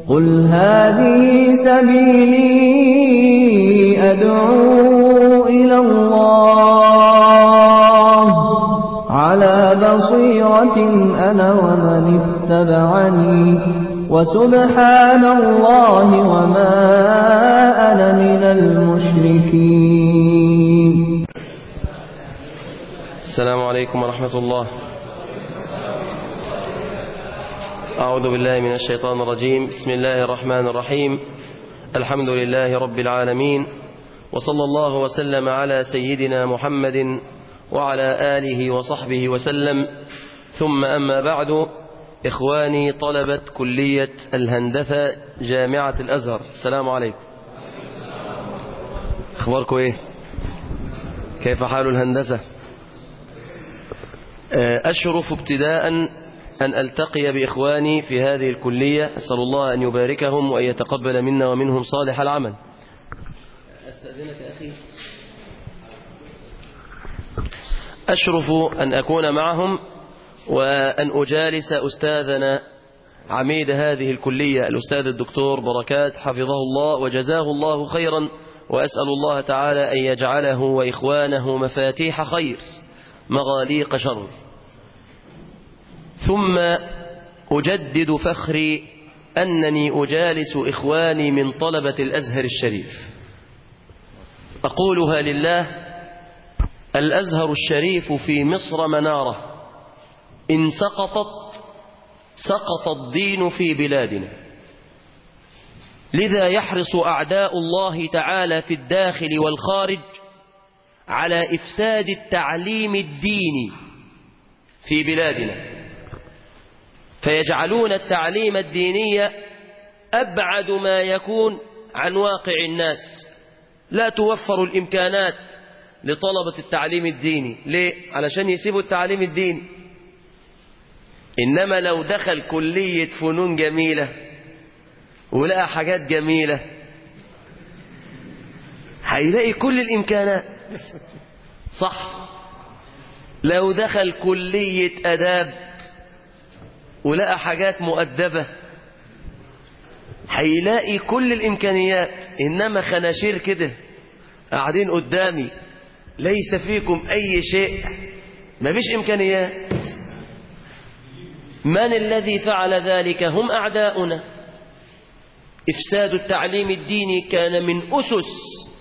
قل هذه سبيلي أدعو إلى الله على بصيرة أنا ومن اتبعني وسبحان الله وما أنا من المشركين السلام عليكم ورحمة الله أعوذ بالله من الشيطان الرجيم بسم الله الرحمن الرحيم الحمد لله رب العالمين وصلى الله وسلم على سيدنا محمد وعلى آله وصحبه وسلم ثم أما بعد إخواني طلبة كلية الهندسة جامعة الأزهر السلام عليكم أخباركم إيه كيف حال الهندسة أشرف ابتداء أن ألتقي بإخواني في هذه الكلية أسأل الله أن يباركهم وأن يتقبل منا ومنهم صالح العمل أستأذنك أخي أشرف أن أكون معهم وأن أجالس أستاذنا عميد هذه الكلية الأستاذ الدكتور بركات حفظه الله وجزاه الله خيرا وأسأل الله تعالى أن يجعله وإخوانه مفاتيح خير مغاليق شر ثم أجدد فخري أنني أجالس إخواني من طلبة الأزهر الشريف أقولها لله الأزهر الشريف في مصر منارة إن سقطت سقط الدين في بلادنا لذا يحرص أعداء الله تعالى في الداخل والخارج على إفساد التعليم الديني في بلادنا فيجعلون التعليم الديني أبعد ما يكون عن واقع الناس لا توفر الإمكانات لطلبة التعليم الديني ليه؟ علشان يسيبوا التعليم الديني إنما لو دخل كلية فنون جميلة ولقى حاجات جميلة هيلاقي كل الإمكانات صح لو دخل كلية أداب ولقى حاجات مؤدبة هيلاقي كل الإمكانيات إنما خناشير كده قاعدين قدامي ليس فيكم أي شيء ما فيش إمكانيات من الذي فعل ذلك هم أعداؤنا إفساد التعليم الديني كان من أسس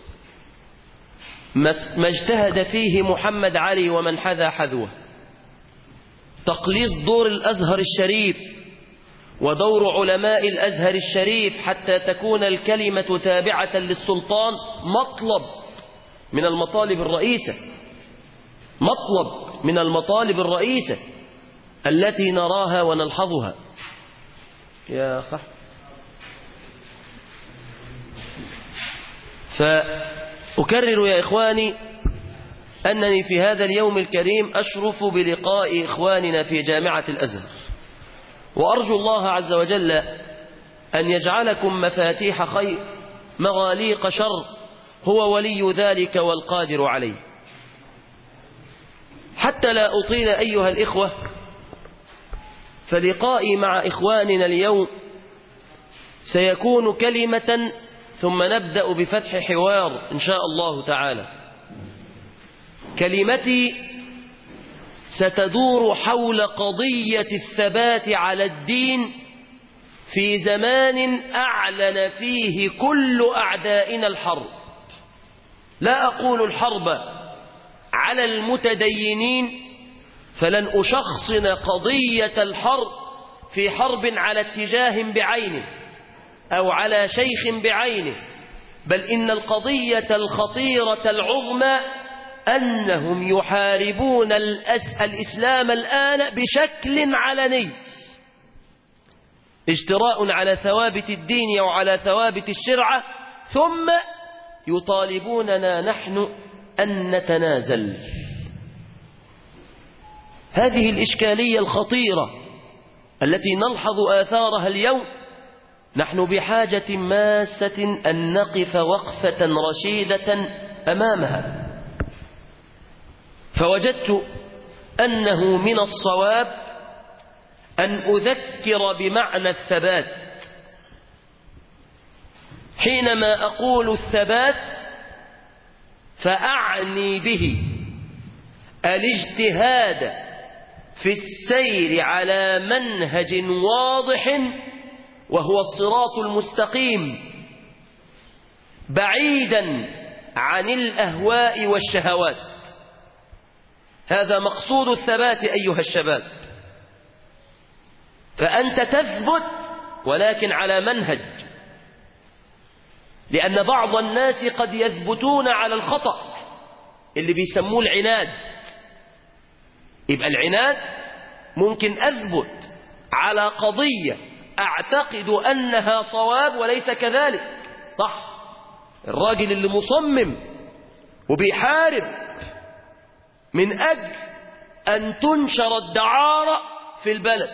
ما اجتهد فيه محمد علي ومن حذا حذوه تقليص دور الأزهر الشريف ودور علماء الأزهر الشريف حتى تكون الكلمة تابعة للسلطان مطلب من المطالب الرئيسة مطلب من المطالب الرئيسة التي نراها ونلحظها يا صح فأكرر يا إخواني أنني في هذا اليوم الكريم أشرف بلقاء إخواننا في جامعة الأزهر وأرجو الله عز وجل أن يجعلكم مفاتيح خير مغاليق شر هو ولي ذلك والقادر عليه حتى لا أطيل أيها الإخوة فلقائي مع إخواننا اليوم سيكون كلمة ثم نبدأ بفتح حوار إن شاء الله تعالى كلمتي ستدور حول قضية الثبات على الدين في زمان أعلن فيه كل أعدائنا الحرب لا أقول الحرب على المتدينين فلن أشخصن قضية الحرب في حرب على اتجاه بعينه أو على شيخ بعينه بل إن القضية الخطيرة العظمى أنهم يحاربون الأس الإسلام الآن بشكل علني اجتراء على ثوابت الدين وعلى ثوابت الشرعة ثم يطالبوننا نحن أن نتنازل هذه الإشكالية الخطيرة التي نلحظ آثارها اليوم نحن بحاجة ماسة أن نقف وقفة رشيدة أمامها فوجدت أنه من الصواب أن أذكر بمعنى الثبات حينما أقول الثبات فأعني به الاجتهاد في السير على منهج واضح وهو الصراط المستقيم بعيدا عن الأهواء والشهوات هذا مقصود الثبات أيها الشباب فأنت تثبت ولكن على منهج لأن بعض الناس قد يثبتون على الخطأ اللي بيسموه العناد يبقى العناد ممكن أثبت على قضية أعتقد أنها صواب وليس كذلك صح الراجل اللي مصمم وبيحارب من أجل أن تنشر الدعارة في البلد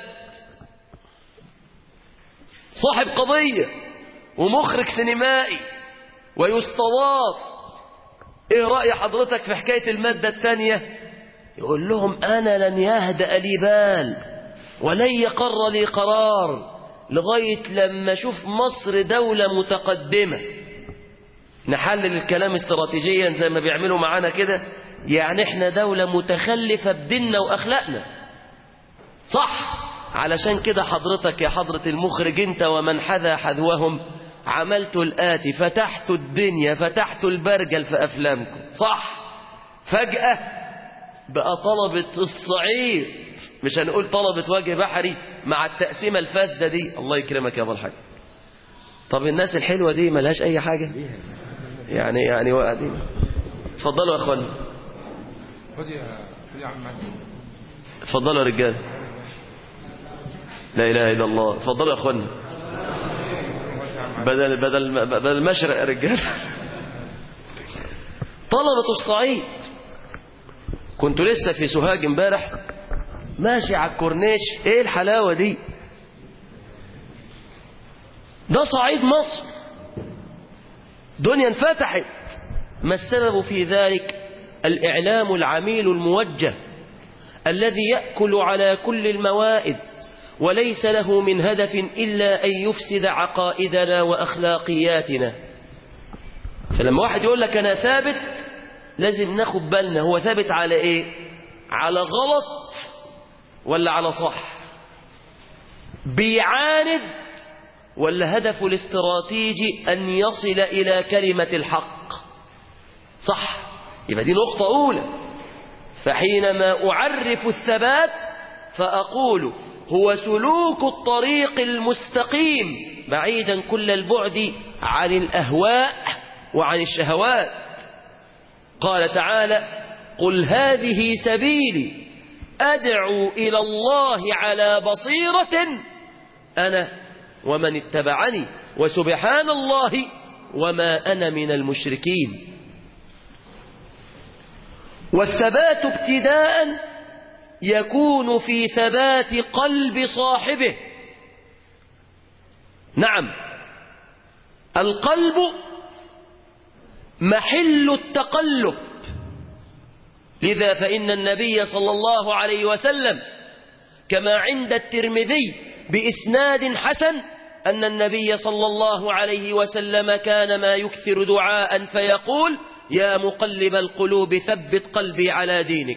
صاحب قضية ومخرج سينمائي ويستضاف ايه رأي حضرتك في حكاية المادة الثانية يقول لهم أنا لن يهدأ لي بال ولن يقر لي قرار لغاية لما أشوف مصر دولة متقدمة نحلل الكلام استراتيجيا زي ما بيعملوا معانا كده يعني احنا دولة متخلفة بديننا وأخلاقنا صح علشان كده حضرتك يا حضرة المخرج انت ومن حذا حذوهم عملت الآتي فتحت الدنيا فتحت البرجل في أفلامكم صح فجأة بقى طلبة الصعيد مش هنقول طلبة وجه بحري مع التقسيمة الفاسدة دي الله يكرمك يا ابو الحاج طب الناس الحلوة دي ملهاش أي حاجة يعني يعني وقاعدين اتفضلوا يا اخوانا خد يا خد يا عم معاك اتفضلوا يا رجال لا اله الا الله اتفضلوا يا اخوانا بدل بدل بدل المشرق يا رجال طلبة الصعيد كنت لسه في سوهاج امبارح ماشي على الكورنيش ايه الحلاوة دي ده صعيد مصر دنيا انفتحت ما السبب في ذلك الإعلام العميل الموجه الذي يأكل على كل الموائد وليس له من هدف إلا أن يفسد عقائدنا وأخلاقياتنا فلما واحد يقول لك أنا ثابت لازم ناخد بالنا هو ثابت على إيه على غلط ولا على صح بيعاند ولا هدفه الاستراتيجي أن يصل إلى كلمة الحق صح يبقى دي نقطة أولى فحينما أعرف الثبات فأقول هو سلوك الطريق المستقيم بعيدا كل البعد عن الأهواء وعن الشهوات قال تعالى قل هذه سبيلي أدعو إلى الله على بصيرة أنا ومن اتبعني وسبحان الله وما أنا من المشركين والثبات ابتداء يكون في ثبات قلب صاحبه نعم القلب محل التقلب لذا فإن النبي صلى الله عليه وسلم كما عند الترمذي بإسناد حسن أن النبي صلى الله عليه وسلم كان ما يكثر دعاء فيقول يا مقلب القلوب ثبت قلبي على دينك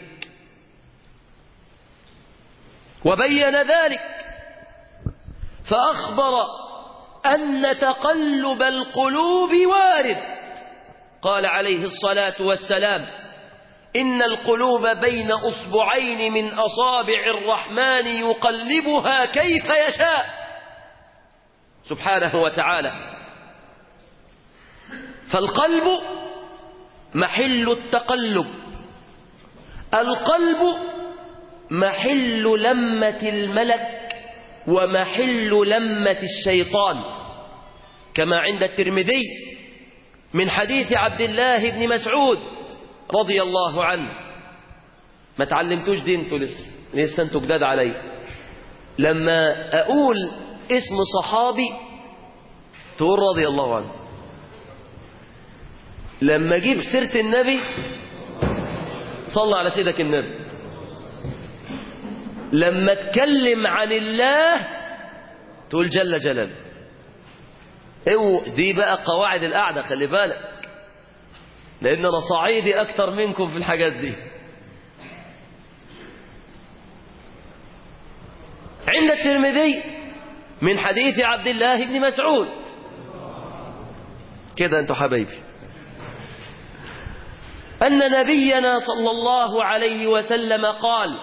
وبين ذلك فأخبر أن تقلب القلوب وارد قال عليه الصلاة والسلام إن القلوب بين أصبعين من أصابع الرحمن يقلبها كيف يشاء سبحانه وتعالى فالقلب محل التقلب القلب محل لمة الملك ومحل لمة الشيطان كما عند الترمذي من حديث عبد الله بن مسعود رضي الله عنه ما تعلمتوش دي انتوا لسه لسه انتوا جداد علي لما اقول اسم صحابي تقول رضي الله عنه لما اجيب سيره النبي صلى على سيدك النبي لما اتكلم عن الله تقول جل جلاله او دي بقى قواعد القعدة خلي بالك لان انا صعيدي اكتر منكم في الحاجات دي عند الترمذي من حديث عبد الله بن مسعود كده انتوا حبايبي أن نبينا صلى الله عليه وسلم قال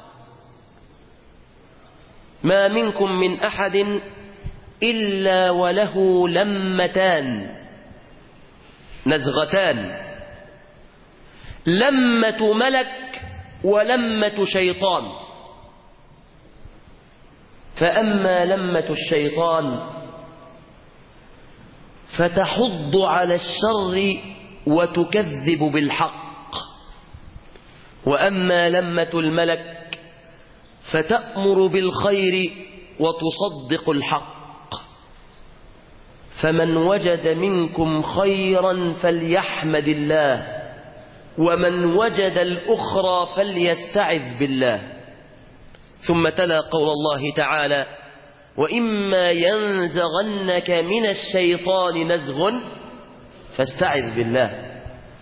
ما منكم من أحد إلا وله لمتان نزغتان لمة ملك ولمة شيطان فأما لمة الشيطان فتحض على الشر وتكذب بالحق وأما لمة الملك فتأمر بالخير وتصدق الحق فمن وجد منكم خيرا فليحمد الله ومن وجد الأخرى فليستعذ بالله ثم تلا قول الله تعالى وإما ينزغنك من الشيطان نزغ فاستعذ بالله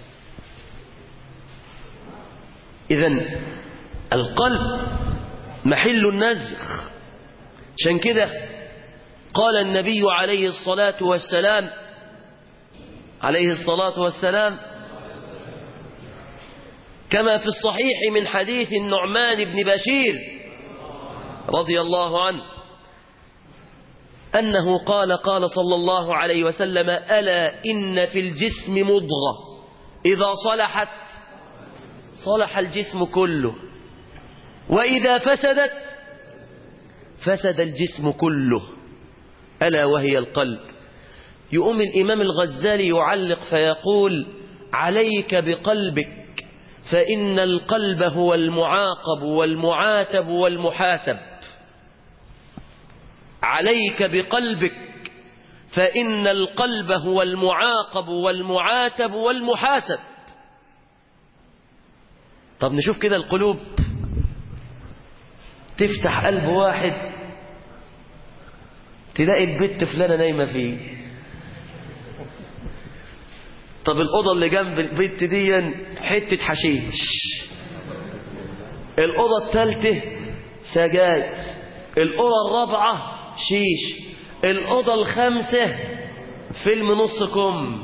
إذا القلب محل النزغ عشان كده قال النبي عليه الصلاة والسلام عليه الصلاة والسلام كما في الصحيح من حديث النعمان بن بشير رضي الله عنه أنه قال قال صلى الله عليه وسلم ألا إن في الجسم مضغة إذا صلحت صلح الجسم كله وإذا فسدت فسد الجسم كله ألا وهي القلب يقوم الإمام الغزالي يعلق فيقول عليك بقلبك فإن القلب هو المعاقب والمعاتب والمحاسب عليك بقلبك فإن القلب هو المعاقب والمعاتب والمحاسب طب نشوف كده القلوب تفتح قلب واحد تلاقي البت فلانة نايمة فيه طب الأوضة اللي جنب البت دي حتة حشيش الأوضة الثالثة سجاير الأوضة الرابعة شيش الأوضة الخامسة فيلم نص كم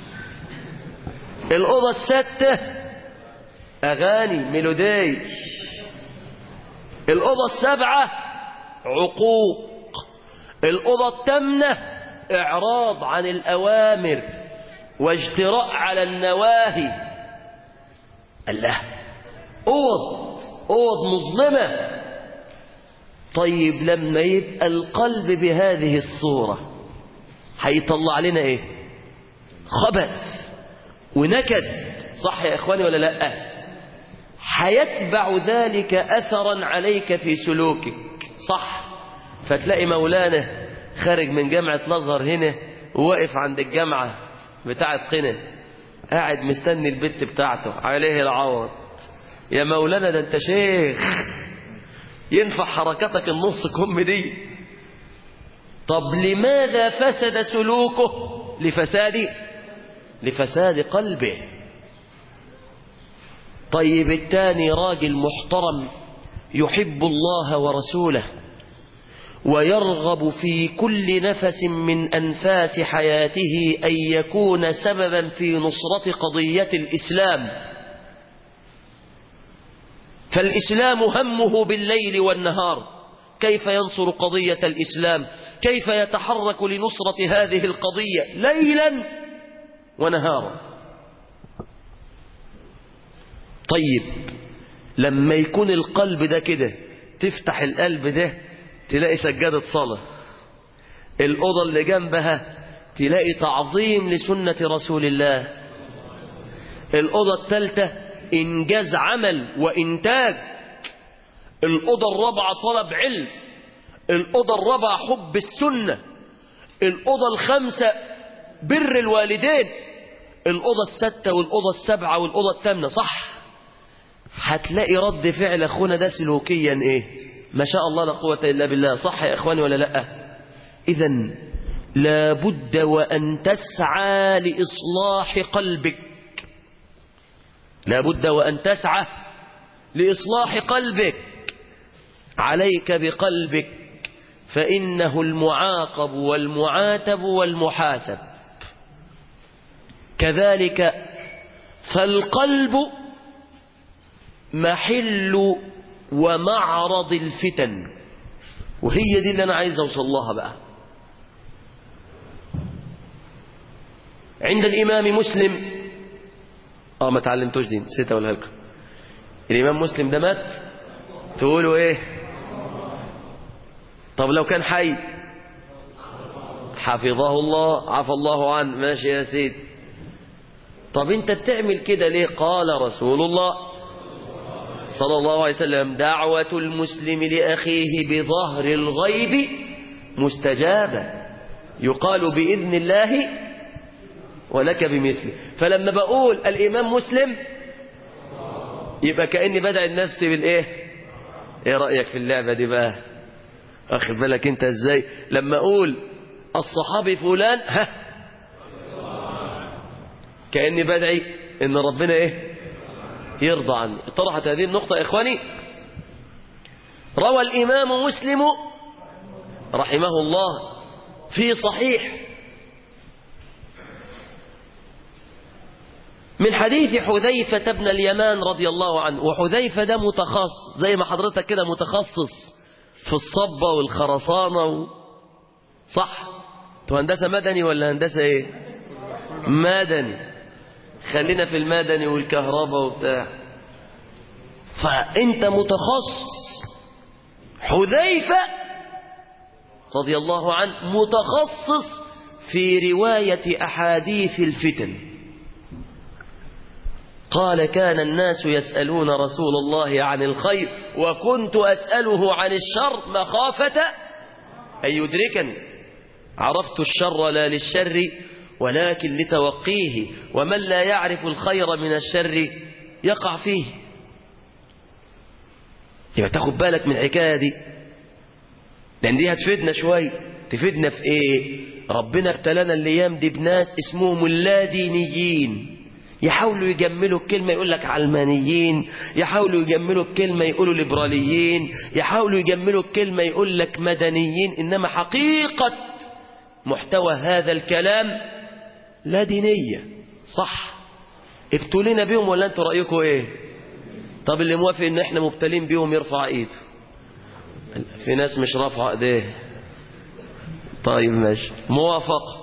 الأوضة الستة أغاني ميلودي الأوضة السبعة عقوق الأوضة الثامنة إعراض عن الأوامر واجتراء على النواهي الله أوض أوض مظلمة طيب لما يبقى القلب بهذه الصورة هيطلع لنا ايه خبث ونكد صح يا اخواني ولا لا هيتبع ذلك اثرا عليك في سلوكك صح فتلاقي مولانا خارج من جامعة نظر هنا وواقف عند الجامعة بتاعة قنا قاعد مستني البت بتاعته عليه العوض يا مولانا ده انت شيخ ينفع حركتك النص كم دي طب لماذا فسد سلوكه لفساد لفساد قلبه طيب التاني راجل محترم يحب الله ورسوله ويرغب في كل نفس من أنفاس حياته أن يكون سببا في نصرة قضية الإسلام فالإسلام همه بالليل والنهار كيف ينصر قضية الإسلام كيف يتحرك لنصرة هذه القضية ليلا ونهارا طيب لما يكون القلب ده كده تفتح القلب ده تلاقي سجادة صلاة الأوضة اللي جنبها تلاقي تعظيم لسنة رسول الله الأوضة الثالثة إنجاز عمل وإنتاج الأوضة الرابعة طلب علم الأوضة الرابعة حب السنة الأوضة الخامسة بر الوالدين الأوضة الستة والأوضة السبعة والأوضة الثامنة صح هتلاقي رد فعل أخونا ده سلوكيا إيه ما شاء الله لا قوة إلا بالله صح يا إخواني ولا لأ إذا لا بد وأن تسعى لإصلاح قلبك لا بد وأن تسعى لإصلاح قلبك عليك بقلبك فإنه المعاقب والمعاتب والمحاسب كذلك فالقلب محل ومعرض الفتن وهي دي اللي أنا عايز أوصل لها بقى عند الإمام مسلم اه ما تعلمتوش دي نسيت اقولها لكم الإمام مسلم ده مات تقولوا ايه طب لو كان حي حفظه الله عفى الله عنه ماشي يا سيدي طب انت بتعمل كده ليه قال رسول الله صلى الله عليه وسلم دعوة المسلم لأخيه بظهر الغيب مستجابة يقال بإذن الله ولك بمثله فلما بقول الإمام مسلم يبقى كأني بدع النفس بالإيه إيه رأيك في اللعبة دي بقى أخذ بالك أنت إزاي لما أقول الصحابي فلان ها كأني بدعي إن ربنا إيه يرضى عني طرحت هذه النقطة يا إخواني روى الإمام مسلم رحمه الله في صحيح من حديث حذيفة بن اليمان رضي الله عنه وحذيفة ده متخصص زي ما حضرتك كده متخصص في الصبة والخرسانة و... صح تو هندسة مدني ولا هندسة ايه مدني خلينا في المدني والكهرباء وبتاع فانت متخصص حذيفة رضي الله عنه متخصص في رواية أحاديث الفتن قال كان الناس يسألون رسول الله عن الخير وكنت أسأله عن الشر مخافة أن يدركني عرفت الشر لا للشر ولكن لتوقيه ومن لا يعرف الخير من الشر يقع فيه يبقى تاخد بالك من الحكاية دي لأن دي هتفيدنا شوي تفيدنا في ايه ربنا ابتلانا الايام دي بناس اسمهم اللادينيين يحاولوا يجملوا الكلمة يقول لك علمانيين يحاولوا يجملوا الكلمة يقولوا ليبراليين يحاولوا يجملوا الكلمة يقول لك مدنيين إنما حقيقة محتوى هذا الكلام لا دينية صح ابتلينا بيهم ولا انتوا رأيكم ايه طب اللي موافق ان احنا مبتلين بيهم يرفع ايده في ناس مش رافعه ايديه طيب ماشي موافق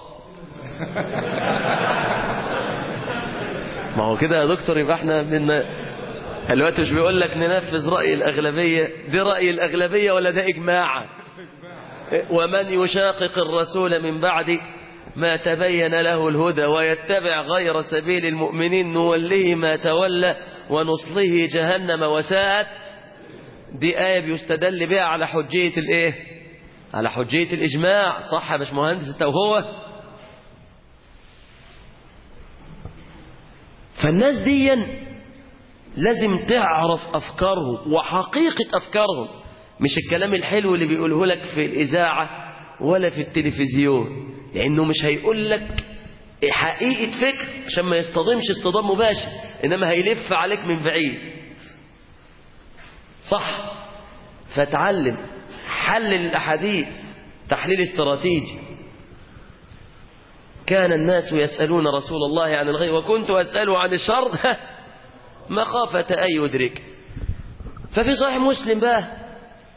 ما هو كده يا دكتور يبقى احنا من الوقت مش بيقول لك ننفذ رأي الأغلبية دي رأي الأغلبية ولا ده إجماع ومن يشاقق الرسول من بعد ما تبين له الهدى ويتبع غير سبيل المؤمنين نوليه ما تولى ونصله جهنم وساءت دي آية بيستدل بها على حجية الايه على حجية الإجماع صح يا باشمهندس انت وهو فالناس دي لازم تعرف أفكارهم وحقيقة أفكارهم مش الكلام الحلو اللي بيقوله لك في الإذاعة ولا في التلفزيون لأنه مش هيقول لك حقيقة فكر عشان ما يصطدمش اصطدام مباشر إنما هيلف عليك من بعيد صح فتعلم حلل الأحاديث تحليل استراتيجي كان الناس يسألون رسول الله عن الغيب وكنت أسأله عن الشر مخافة أن يدرك ففي صحيح مسلم بقى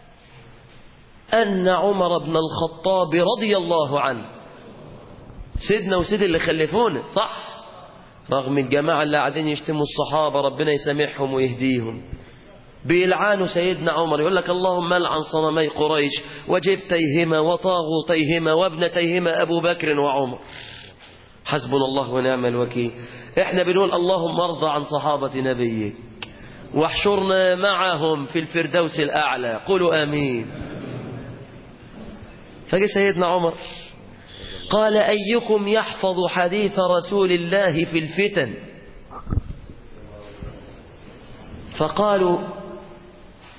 أن عمر بن الخطاب رضي الله عنه سيدنا وسيد اللي خلفونا صح رغم الجماعة اللي قاعدين يشتموا الصحابة ربنا يسامحهم ويهديهم بيلعانوا سيدنا عمر يقول لك اللهم العن صنمي قريش وجبتيهما وطاغوتيهما وابنتيهما أبو بكر وعمر حسبنا الله ونعم الوكيل احنا بنقول اللهم ارضى عن صحابة نبيك واحشرنا معهم في الفردوس الأعلى قولوا آمين فجاء سيدنا عمر قال أيكم يحفظ حديث رسول الله في الفتن فقالوا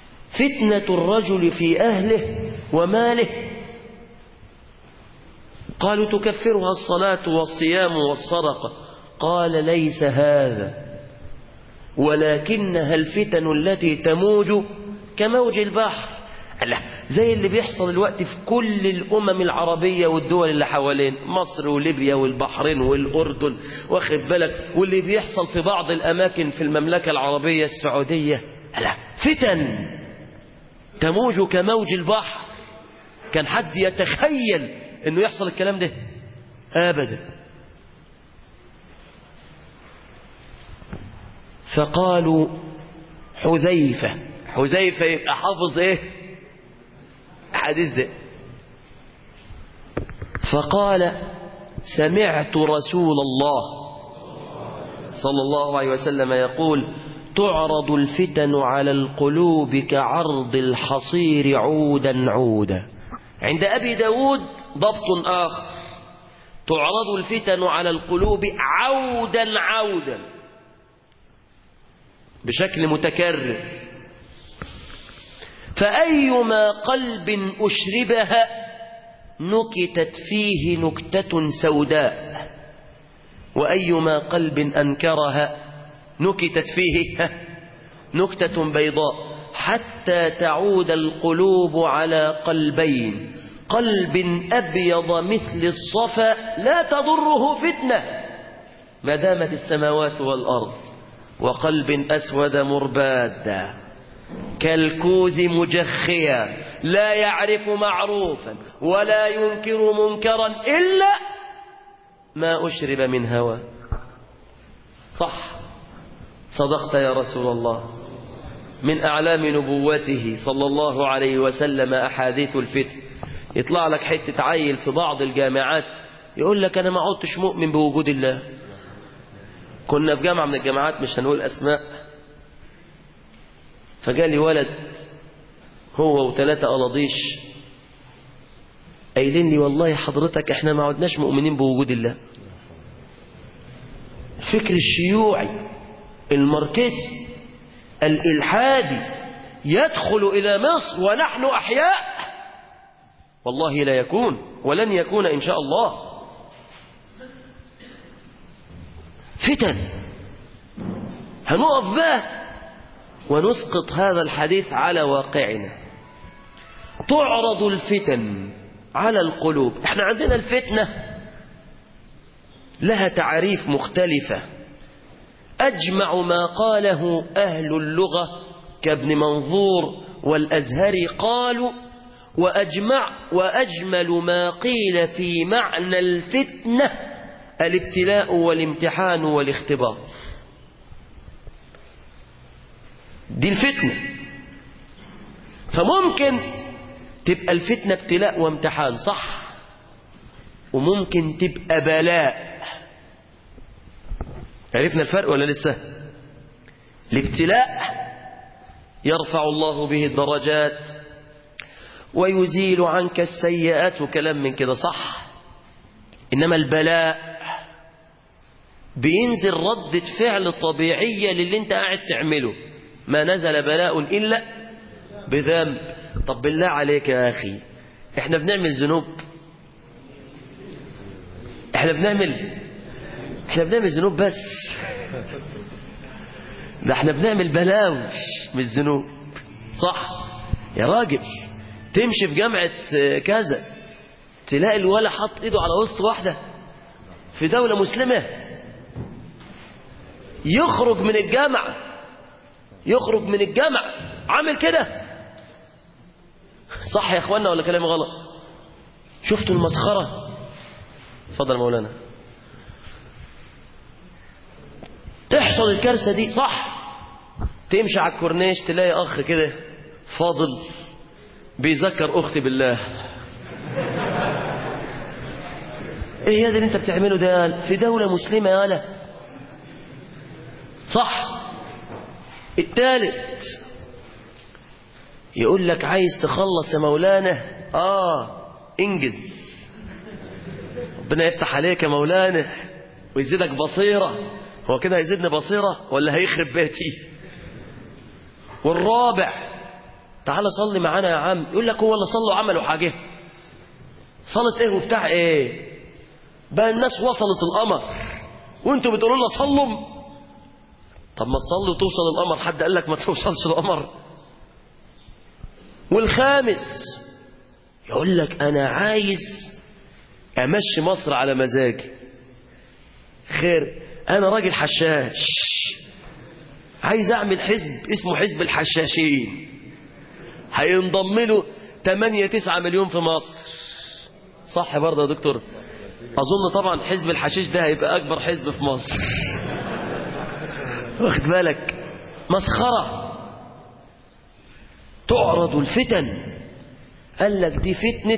فتنة الرجل في أهله وماله قالوا تكفرها الصلاة والصيام والصدقة قال ليس هذا ولكنها الفتن التي تموج كموج البحر لا زي اللي بيحصل الوقت في كل الأمم العربية والدول اللي حوالين مصر وليبيا والبحرين والأردن واخد بالك واللي بيحصل في بعض الأماكن في المملكة العربية السعودية لا فتن تموج كموج البحر كان حد يتخيل انه يحصل الكلام ده ابدا فقالوا حذيفة حذيفة يبقى حافظ ايه الحديث ده فقال سمعت رسول الله صلى الله عليه وسلم يقول تعرض الفتن على القلوب كعرض الحصير عودا عودا عند أبي داود ضبط آخر تعرض الفتن على القلوب عودا عودا بشكل متكرر فأيما قلب أشربها نكتت فيه نكتة سوداء وأيما قلب أنكرها نكتت فيه نكتة بيضاء حتى تعود القلوب على قلبين قلب أبيض مثل الصفا لا تضره فتنة ما دامت السماوات والأرض وقلب أسود مربادا كالكوز مجخيا لا يعرف معروفا ولا ينكر منكرا إلا ما أشرب من هوى صح صدقت يا رسول الله من أعلام نبوته صلى الله عليه وسلم أحاديث الفتن يطلع لك حتة عيل في بعض الجامعات يقول لك أنا ما عدتش مؤمن بوجود الله كنا في جامعة من الجامعات مش هنقول أسماء فجالي ولد هو وثلاثة قلاضيش قايلين لي والله حضرتك احنا ما عدناش مؤمنين بوجود الله الفكر الشيوعي الماركسي الإلحادي يدخل إلى مصر ونحن أحياء والله لا يكون ولن يكون إن شاء الله فتن هنقف بقى ونسقط هذا الحديث على واقعنا تعرض الفتن على القلوب احنا عندنا الفتنة لها تعريف مختلفة أجمع ما قاله أهل اللغة كابن منظور والأزهري قالوا وأجمع وأجمل ما قيل في معنى الفتنة الابتلاء والامتحان والاختبار دي الفتنة فممكن تبقى الفتنة ابتلاء وامتحان صح وممكن تبقى بلاء عرفنا الفرق ولا لسه الابتلاء يرفع الله به الدرجات ويزيل عنك السيئات وكلام من كده صح إنما البلاء بينزل ردة فعل طبيعية للي انت قاعد تعمله ما نزل بلاء إلا بذنب طب بالله عليك يا أخي احنا بنعمل ذنوب احنا بنعمل احنا بنعمل ذنوب بس ده احنا بنعمل بلاوش مش ذنوب صح يا راجل تمشي في جامعة كذا تلاقي الولا حط ايده على وسط واحدة في دولة مسلمة يخرج من الجامعة يخرج من الجامعة عامل كده صح يا اخوانا ولا كلامي غلط شفتوا المسخرة اتفضل مولانا تحصل الكارثة دي صح تمشي على الكورنيش تلاقي أخ كده فاضل بيذكر أختي بالله ايه هذا اللي انت بتعمله ده في دولة مسلمة يالا صح الثالث يقول لك عايز تخلص يا مولانا اه انجز ربنا يفتح عليك يا مولانا ويزيدك بصيرة هو كده هيزيدني بصيرة ولا هيخرب بيتي والرابع تعال صلي معانا يا عم يقول لك هو اللي صلوا عملوا حاجة صلاة ايه وبتاع ايه بقى الناس وصلت القمر وانتوا بتقولوا لنا صلوا طب ما تصلي وتوصل القمر حد قال لك ما توصلش القمر والخامس يقول لك انا عايز امشي مصر على مزاجي خير انا راجل حشاش عايز اعمل حزب اسمه حزب الحشاشين هينضم له 8 9 مليون في مصر صح برضه يا دكتور اظن طبعا حزب الحشيش ده هيبقى اكبر حزب في مصر واخد بالك مسخرة تعرض الفتن قال لك دي فتنة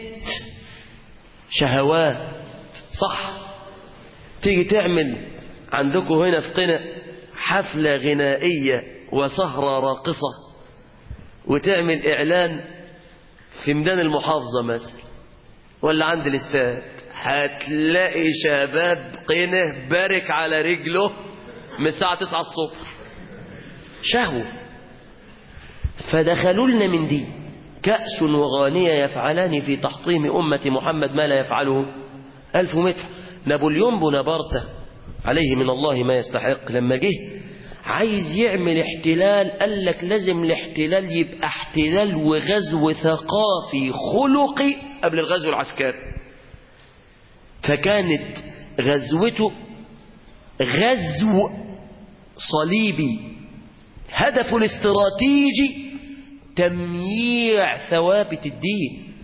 شهوات صح تيجي تعمل عندكم هنا في قنا حفلة غنائية وسهرة راقصة وتعمل إعلان في ميدان المحافظة مثلا ولا عند الاستاد هتلاقي شباب قنا بارك على رجله من الساعة 9 الصبح شهوة فدخلوا لنا من دي كأس وغانية يفعلان في تحطيم أمة محمد ما لا يفعله ألف متر نابليون بونابرت عليه من الله ما يستحق لما جه عايز يعمل احتلال قال لك لازم الاحتلال يبقى احتلال وغزو ثقافي خلقي قبل الغزو العسكري فكانت غزوته غزو صليبي هدفه الاستراتيجي تمييع ثوابت الدين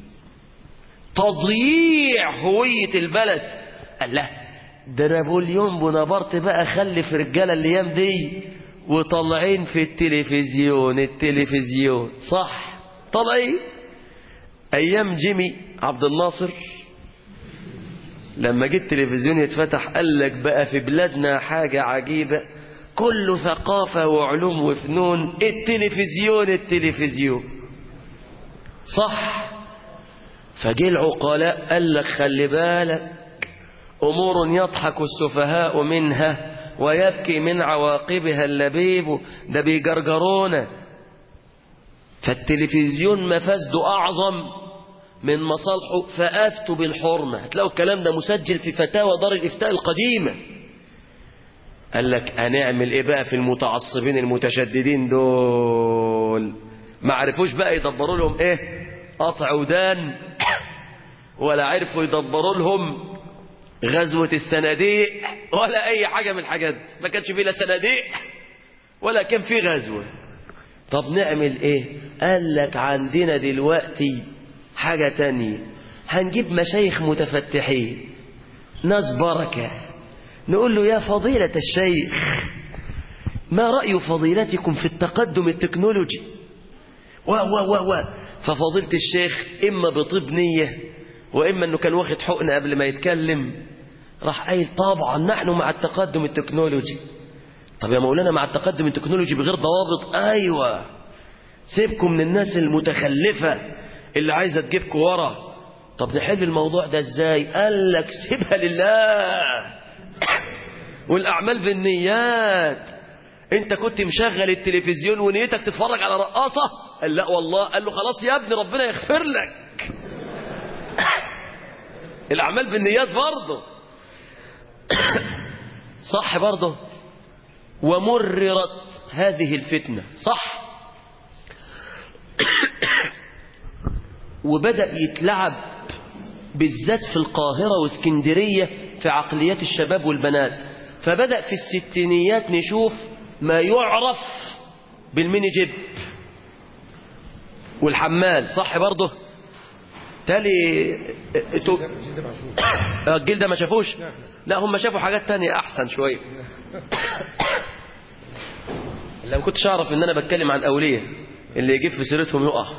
تضييع هوية البلد قال له ده نابليون بونابرت بقى خلف رجاله الايام دي وطالعين في التلفزيون التلفزيون صح طالعين ايام جيمي عبد الناصر لما جه التلفزيون يتفتح قال لك بقى في بلادنا حاجة عجيبة كله ثقافة وعلوم وفنون التلفزيون التلفزيون صح فجه العقلاء قال لك خلي بالك أمور يضحك السفهاء منها ويبكي من عواقبها اللبيب ده بيجرجرونا فالتلفزيون مفاسده أعظم من مصالحه فأفتوا بالحرمة هتلاقوا الكلام ده مسجل في فتاوى دار الإفتاء القديمة قال لك هنعمل ايه بقى في المتعصبين المتشددين دول ما عرفوش بقى يدبروا لهم ايه قطع ودان ولا عرفوا يدبروا لهم غزوة الصناديق ولا أي حاجة من الحاجات ما كانش فيه لا صناديق ولا كان فيه غزوة طب نعمل إيه قال لك عندنا دلوقتي حاجة تانية هنجيب مشايخ متفتحين ناس بركة نقول له يا فضيلة الشيخ ما رأي فضيلتكم في التقدم التكنولوجي و و و و ففضيلة الشيخ إما بطيب نية وإما أنه كان واخد حقن قبل ما يتكلم راح قايل طبعا نحن مع التقدم التكنولوجي طب يا مولانا مع التقدم التكنولوجي بغير ضوابط أيوة سيبكم من الناس المتخلفة اللي عايزة تجيبكم ورا طب نحل الموضوع ده ازاي قال لك سيبها لله والأعمال بالنيات انت كنت مشغل التلفزيون ونيتك تتفرج على رقاصة قال لا والله قال له خلاص يا ابني ربنا يغفر لك الأعمال بالنيات برضه صح برضه ومررت هذه الفتنة صح وبدأ يتلعب بالذات في القاهرة واسكندرية في عقليات الشباب والبنات فبدأ في الستينيات نشوف ما يعرف بالميني جيب والحمال صح برضه تالي تو... الجيل ده ما شافوش لا هم شافوا حاجات تانية احسن شوية لو كنتش اعرف ان انا بتكلم عن اولياء اللي يجيب في سيرتهم يقع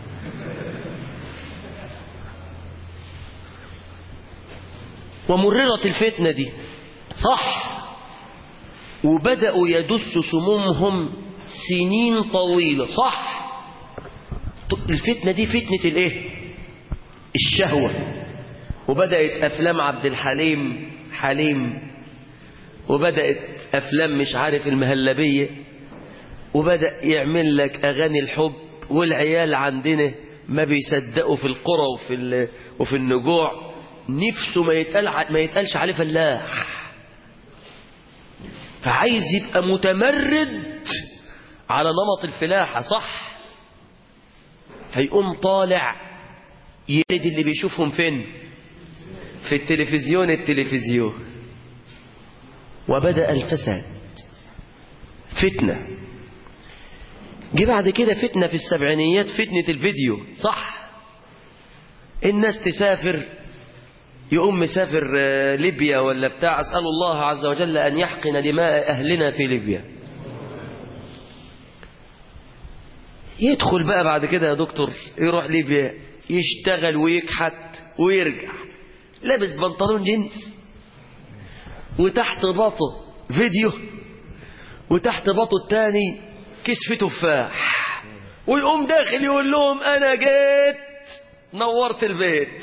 ومررت الفتنة دي صح وبدأوا يدسوا سمومهم سنين طويلة صح الفتنة دي فتنة الايه الشهوة وبدأت أفلام عبد الحليم حليم وبدأت أفلام مش عارف المهلبية وبدأ يعمل لك أغاني الحب والعيال عندنا ما بيصدقوا في القرى وفي, وفي النجوع نفسه ما يتقال ع- ما يتقالش عليه فلاح فعايز يبقى متمرد على نمط الفلاحة صح فيقوم طالع يلد اللي بيشوفهم فين في التلفزيون التلفزيون وبدأ الفساد فتنة جه بعد كده فتنة في السبعينيات فتنة الفيديو صح الناس تسافر يقوم مسافر آه، ليبيا ولا بتاع أسأل الله عز وجل أن يحقن دماء أهلنا في ليبيا يدخل بقى بعد كده يا دكتور يروح ليبيا يشتغل ويكحت ويرجع لابس بنطلون جينز وتحت باطه فيديو وتحت باطه التاني كشف تفاح ويقوم داخل يقول لهم انا جيت نورت البيت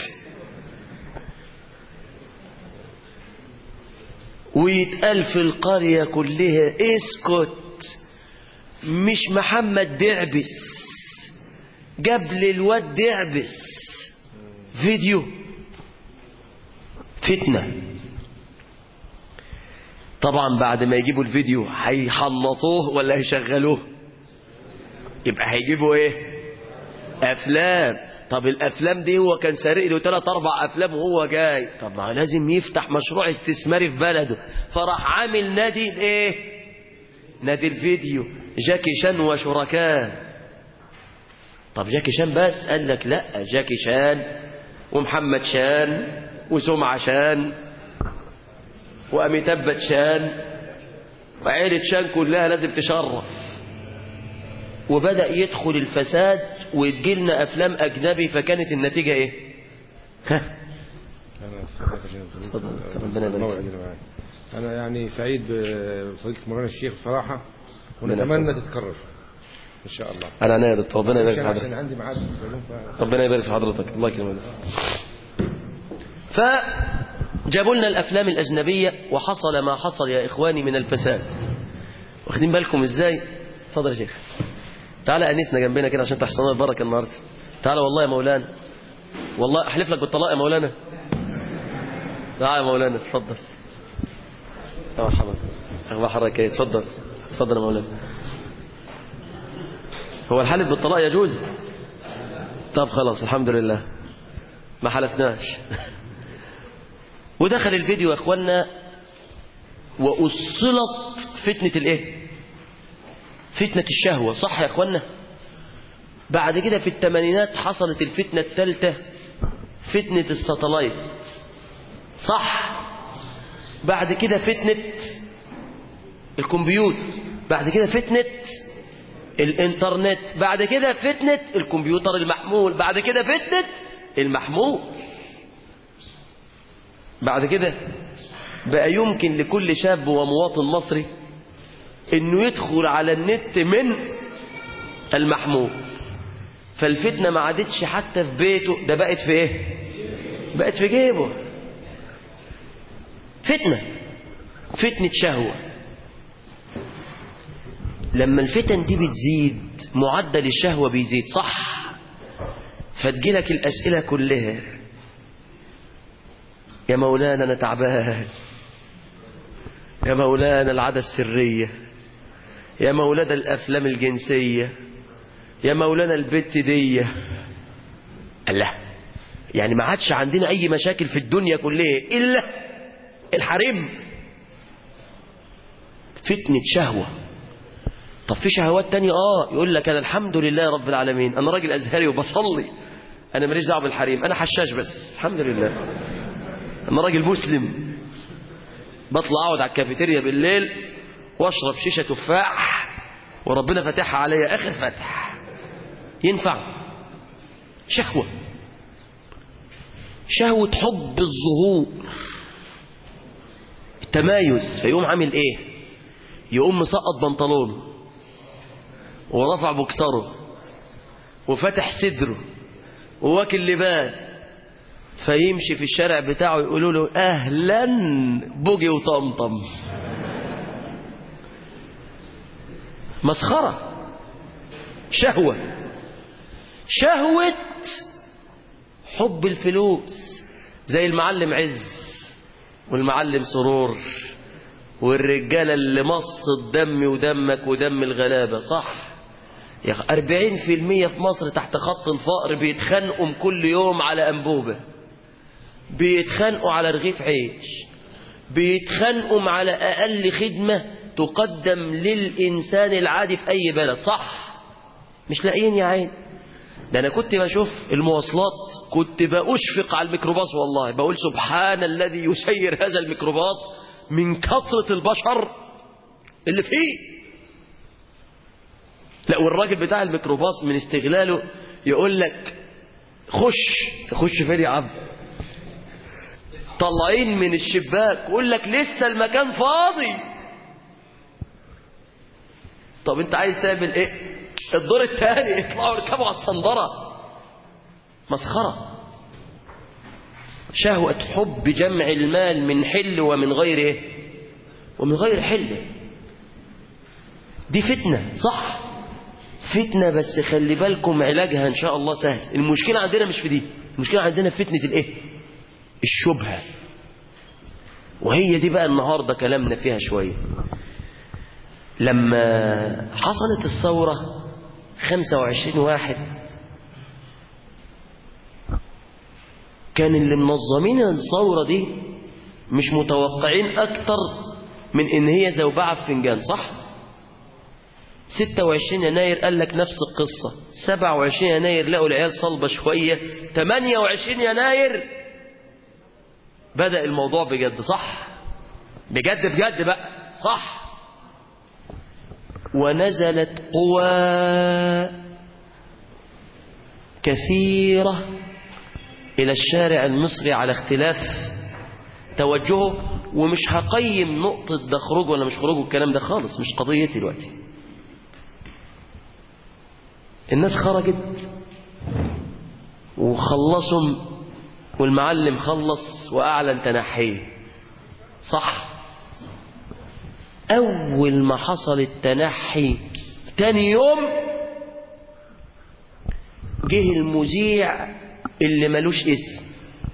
ويتقال في القرية كلها اسكت مش محمد دعبس جاب لي الواد دعبس فيديو فتنة طبعا بعد ما يجيبوا الفيديو هيحنطوه ولا هيشغلوه يبقى هيجيبوا ايه افلام طب الافلام دي هو كان سارق له ثلاث اربع افلام وهو جاي طب ما لازم يفتح مشروع استثماري في بلده فراح عامل نادي ايه نادي الفيديو جاكي شان وشركاه طب جاكي شان بس قال لك لا جاكي شان ومحمد شان وسمعة شان وأميتاب باتشان وعيلة شان كلها لازم تشرف وبدأ يدخل الفساد ويتجيلنا أفلام أجنبي فكانت النتيجة إيه؟ ها اتفضل، ربنا يبارك الموعد فيك. اللي معاك. انا يعني سعيد بفضيله مولانا الشيخ بصراحه ربنا ونتمنى يحفظك. تتكرر ان شاء الله أنا عناية يا دكتور ربنا يبارك في عشان عشان حضرتك عندي ميعاد في العلوم ف- ربنا يبارك في حضرتك الله يكرمك فجابوا لنا الافلام الاجنبيه وحصل ما حصل يا اخواني من الفساد واخدين بالكم ازاي اتفضل يا شيخ تعالى انسنا جنبنا كده عشان تحصل لنا البركه النهارده تعالى والله يا مولانا والله احلف لك بالطلاق يا مولانا تعالى يا مولانا اتفضل يا مرحبا اخبار حضرتك ايه اتفضل اتفضل يا مولانا هو الحلف بالطلاق يجوز طب خلاص الحمد لله ما حلفناش ودخل الفيديو يا اخوانا وأصلت فتنة الايه فتنة الشهوة صح يا اخوانا بعد كده في الثمانينات حصلت الفتنة الثالثة فتنة الساتلايت صح بعد كده فتنة الكمبيوتر بعد كده فتنة الانترنت بعد كده فتنة الكمبيوتر المحمول بعد كده فتنة المحمول بعد كده بقى يمكن لكل شاب ومواطن مصري انه يدخل على النت من المحمول فالفتنة ما عادتش حتى في بيته ده بقت في ايه بقت في جيبه فتنة فتنة شهوة لما الفتن دي بتزيد معدل الشهوة بيزيد صح فتجيلك الأسئلة كلها يا مولانا أنا تعبان يا مولانا العادة السرية يا مولانا الأفلام الجنسية يا مولانا البت دي الله يعني ما عادش عندنا أي مشاكل في الدنيا كلها إلا الحريم فتنة شهوة طب في شهوات تانية اه يقول لك انا الحمد لله رب العالمين انا راجل ازهري وبصلي انا ماليش دعوه بالحريم انا حشاش بس الحمد لله انا راجل مسلم بطلع اقعد على الكافيتيريا بالليل واشرب شيشه تفاح وربنا فاتحها عليا اخر فتح ينفع شهوه شهوه حب الظهور التمايز فيقوم عامل ايه يقوم مسقط بنطلونه ورفع بكسره وفتح صدره وواكل لبان فيمشي في الشارع بتاعه يقولوا له اهلا بوجي وطمطم مسخره شهوه شهوه حب الفلوس زي المعلم عز والمعلم سرور والرجالة اللي مصت دمي ودمك ودم الغلابة صح يا أخي أربعين في المية في مصر تحت خط الفقر بيتخانقوا كل يوم على أنبوبة بيتخانقوا على رغيف عيش بيتخانقوا على أقل خدمة تقدم للإنسان العادي في أي بلد صح مش لاقيين يا عين ده أنا كنت بشوف المواصلات كنت بأشفق على الميكروباص والله بقول سبحان الذي يسير هذا الميكروباص من كثرة البشر اللي فيه لا والراجل بتاع الميكروباص من استغلاله يقول لك خش خش فين يا عم طالعين من الشباك يقول لك لسه المكان فاضي طب انت عايز تعمل ايه الدور الثاني اطلعوا اركبوا على الصندرة مسخرة شهوة حب جمع المال من حل ومن غير ايه ومن غير حل دي فتنة صح فتنة بس خلي بالكم علاجها ان شاء الله سهل المشكلة عندنا مش في دي المشكلة عندنا في فتنة الايه الشبهة وهي دي بقى النهاردة كلامنا فيها شوية لما حصلت الثورة 25 واحد كان اللي منظمين الثورة دي مش متوقعين أكتر من إن هي زوبعة في فنجان صح؟ 26 يناير قال لك نفس القصة 27 يناير لقوا العيال صلبة شوية 28 يناير بدأ الموضوع بجد صح بجد بجد بقى صح ونزلت قوى كثيرة إلى الشارع المصري على اختلاف توجهه ومش هقيم نقطة ده خروج ولا مش خروج والكلام ده خالص مش قضيتي دلوقتي الناس خرجت وخلصوا والمعلم خلص وأعلن تنحيه صح أول ما حصل التنحي تاني يوم جه المذيع اللي ملوش اسم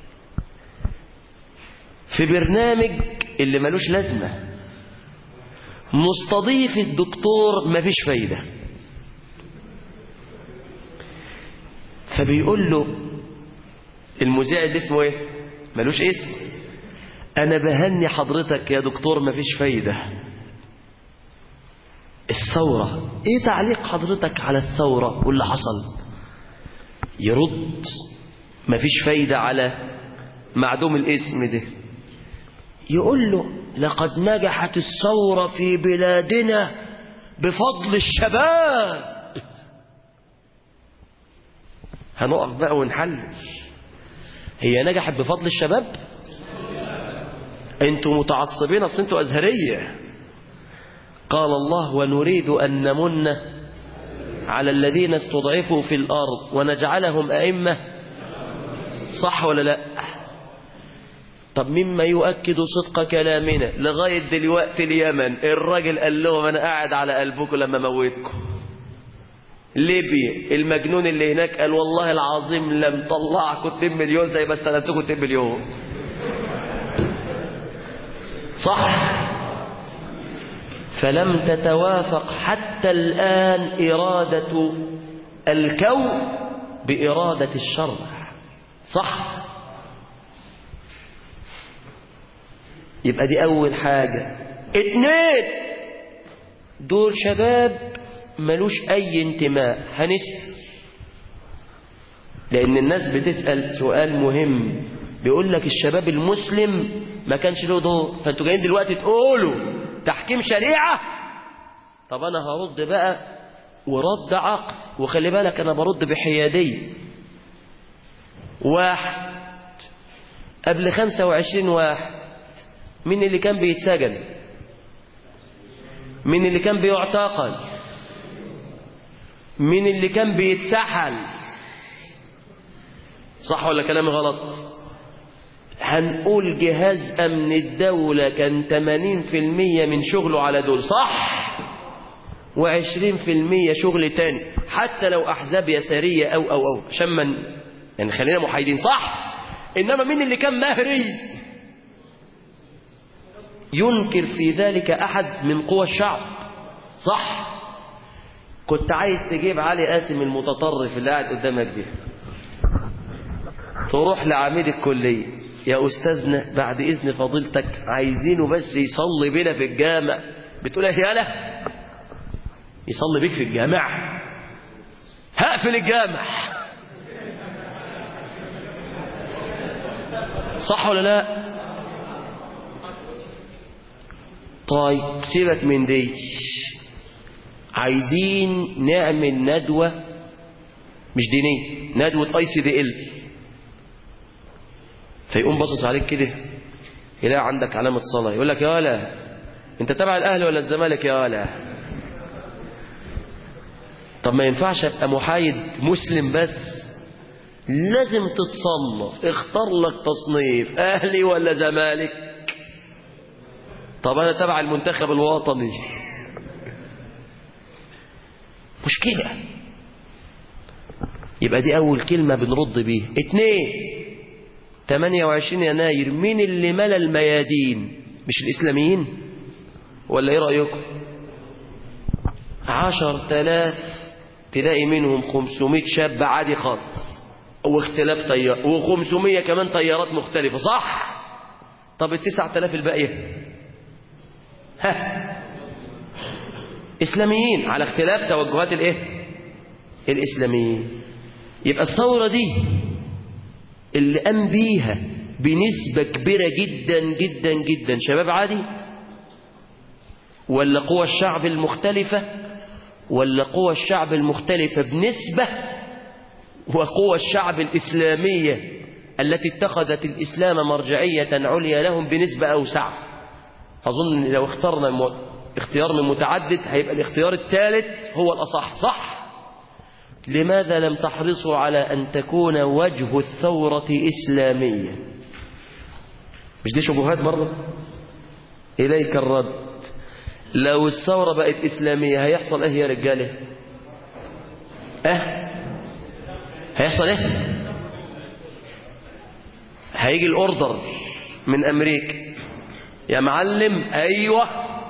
في برنامج اللي ملوش لازمة مستضيف الدكتور مفيش فايدة فبيقول له المذيع اللي اسمه ايه ملوش اسم انا بهني حضرتك يا دكتور مفيش فايدة الثورة ايه تعليق حضرتك على الثورة واللي حصل يرد مفيش فايدة على معدوم الاسم ده يقول له لقد نجحت الثورة في بلادنا بفضل الشباب هنقف بقى ونحلل هي نجحت بفضل الشباب انتوا متعصبين اصل انتوا ازهريه قال الله ونريد ان نمن على الذين استضعفوا في الارض ونجعلهم ائمه صح ولا لا طب مما يؤكد صدق كلامنا لغايه دلوقتي اليمن الراجل قال لهم انا قاعد على قلبكم لما موتكم ليبيا المجنون اللي هناك قال والله العظيم لم طلعكم 2 مليون زي ما استلمتكم 2 مليون صح فلم تتوافق حتى الآن إرادة الكون بإرادة الشرع صح يبقى دي أول حاجة اتنين دول شباب ملوش أي انتماء هنسأل لأن الناس بتسأل سؤال مهم بيقول لك الشباب المسلم ما كانش له دور فانتوا جايين دلوقتي تقولوا تحكيم شريعة طب أنا هرد بقى ورد عقل وخلي بالك أنا برد بحيادية واحد قبل خمسة وعشرين واحد مين اللي كان بيتسجن مين اللي كان بيعتقل مين اللي كان بيتسحل صح ولا كلامي غلط هنقول جهاز أمن الدولة كان 80% من شغله على دول صح و20% شغل تاني حتى لو أحزاب يسارية أو أو أو عشان من يعني خلينا محايدين صح إنما مين اللي كان مهري ينكر في ذلك أحد من قوى الشعب صح كنت عايز تجيب علي قاسم المتطرف اللي قاعد قدامك ده تروح لعميد الكلية يا أستاذنا بعد إذن فضيلتك عايزينه بس يصلي بينا في الجامع بتقول ايه يالا يصلي بيك في الجامع هقفل الجامع صح ولا لا طيب سيبك من دي عايزين نعمل ندوة مش دينية ندوة اي سي دي ال فيقوم باصص عليك كده يلاقي عندك علامة صلاة يقول لك يا ولا انت تبع الاهلي ولا الزمالك يا ولا طب ما ينفعش ابقى محايد مسلم بس لازم تتصنف اختار لك تصنيف اهلي ولا زمالك طب انا تبع المنتخب الوطني مشكلة يبقى دي اول كلمة بنرد بيها اتنين 28 يناير مين اللي ملى الميادين مش الاسلاميين ولا ايه رأيكم عشر تلاف تلاقي منهم خمسمائة شاب عادي خالص واختلاف طيار وخمسمية كمان طيارات مختلفة صح طب التسعة تلاف الباقية ها إسلاميين على اختلاف توجهات الايه الإسلاميين يبقى الثورة دي اللي قام بيها بنسبة كبيرة جدا جدا جدا شباب عادي ولا قوى الشعب المختلفة ولا قوى الشعب المختلفة بنسبة وقوى الشعب الإسلامية التي اتخذت الإسلام مرجعية عليا لهم بنسبة أوسع أظن لو اخترنا اختيار من متعدد هيبقى الاختيار الثالث هو الأصح صح لماذا لم تحرصوا على أن تكون وجه الثورة إسلامية مش دي شبهات برضه إليك الرد لو الثورة بقت إسلامية هيحصل إيه يا رجالة إيه هيحصل إيه هيجي الأوردر من أمريكا يا معلم أيوة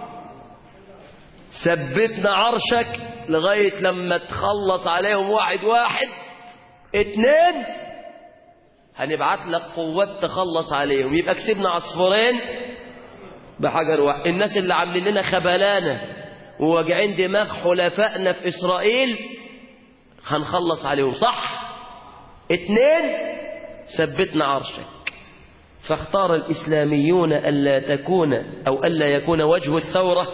ثبتنا عرشك لغاية لما تخلص عليهم واحد واحد اتنين هنبعت لك قوات تخلص عليهم يبقى كسبنا عصفورين بحجر واحد الناس اللي عاملين لنا خبلانة وواجعين دماغ حلفائنا في إسرائيل هنخلص عليهم صح اتنين ثبتنا عرشك فاختار الإسلاميون ألا تكون أو ألا يكون وجه الثورة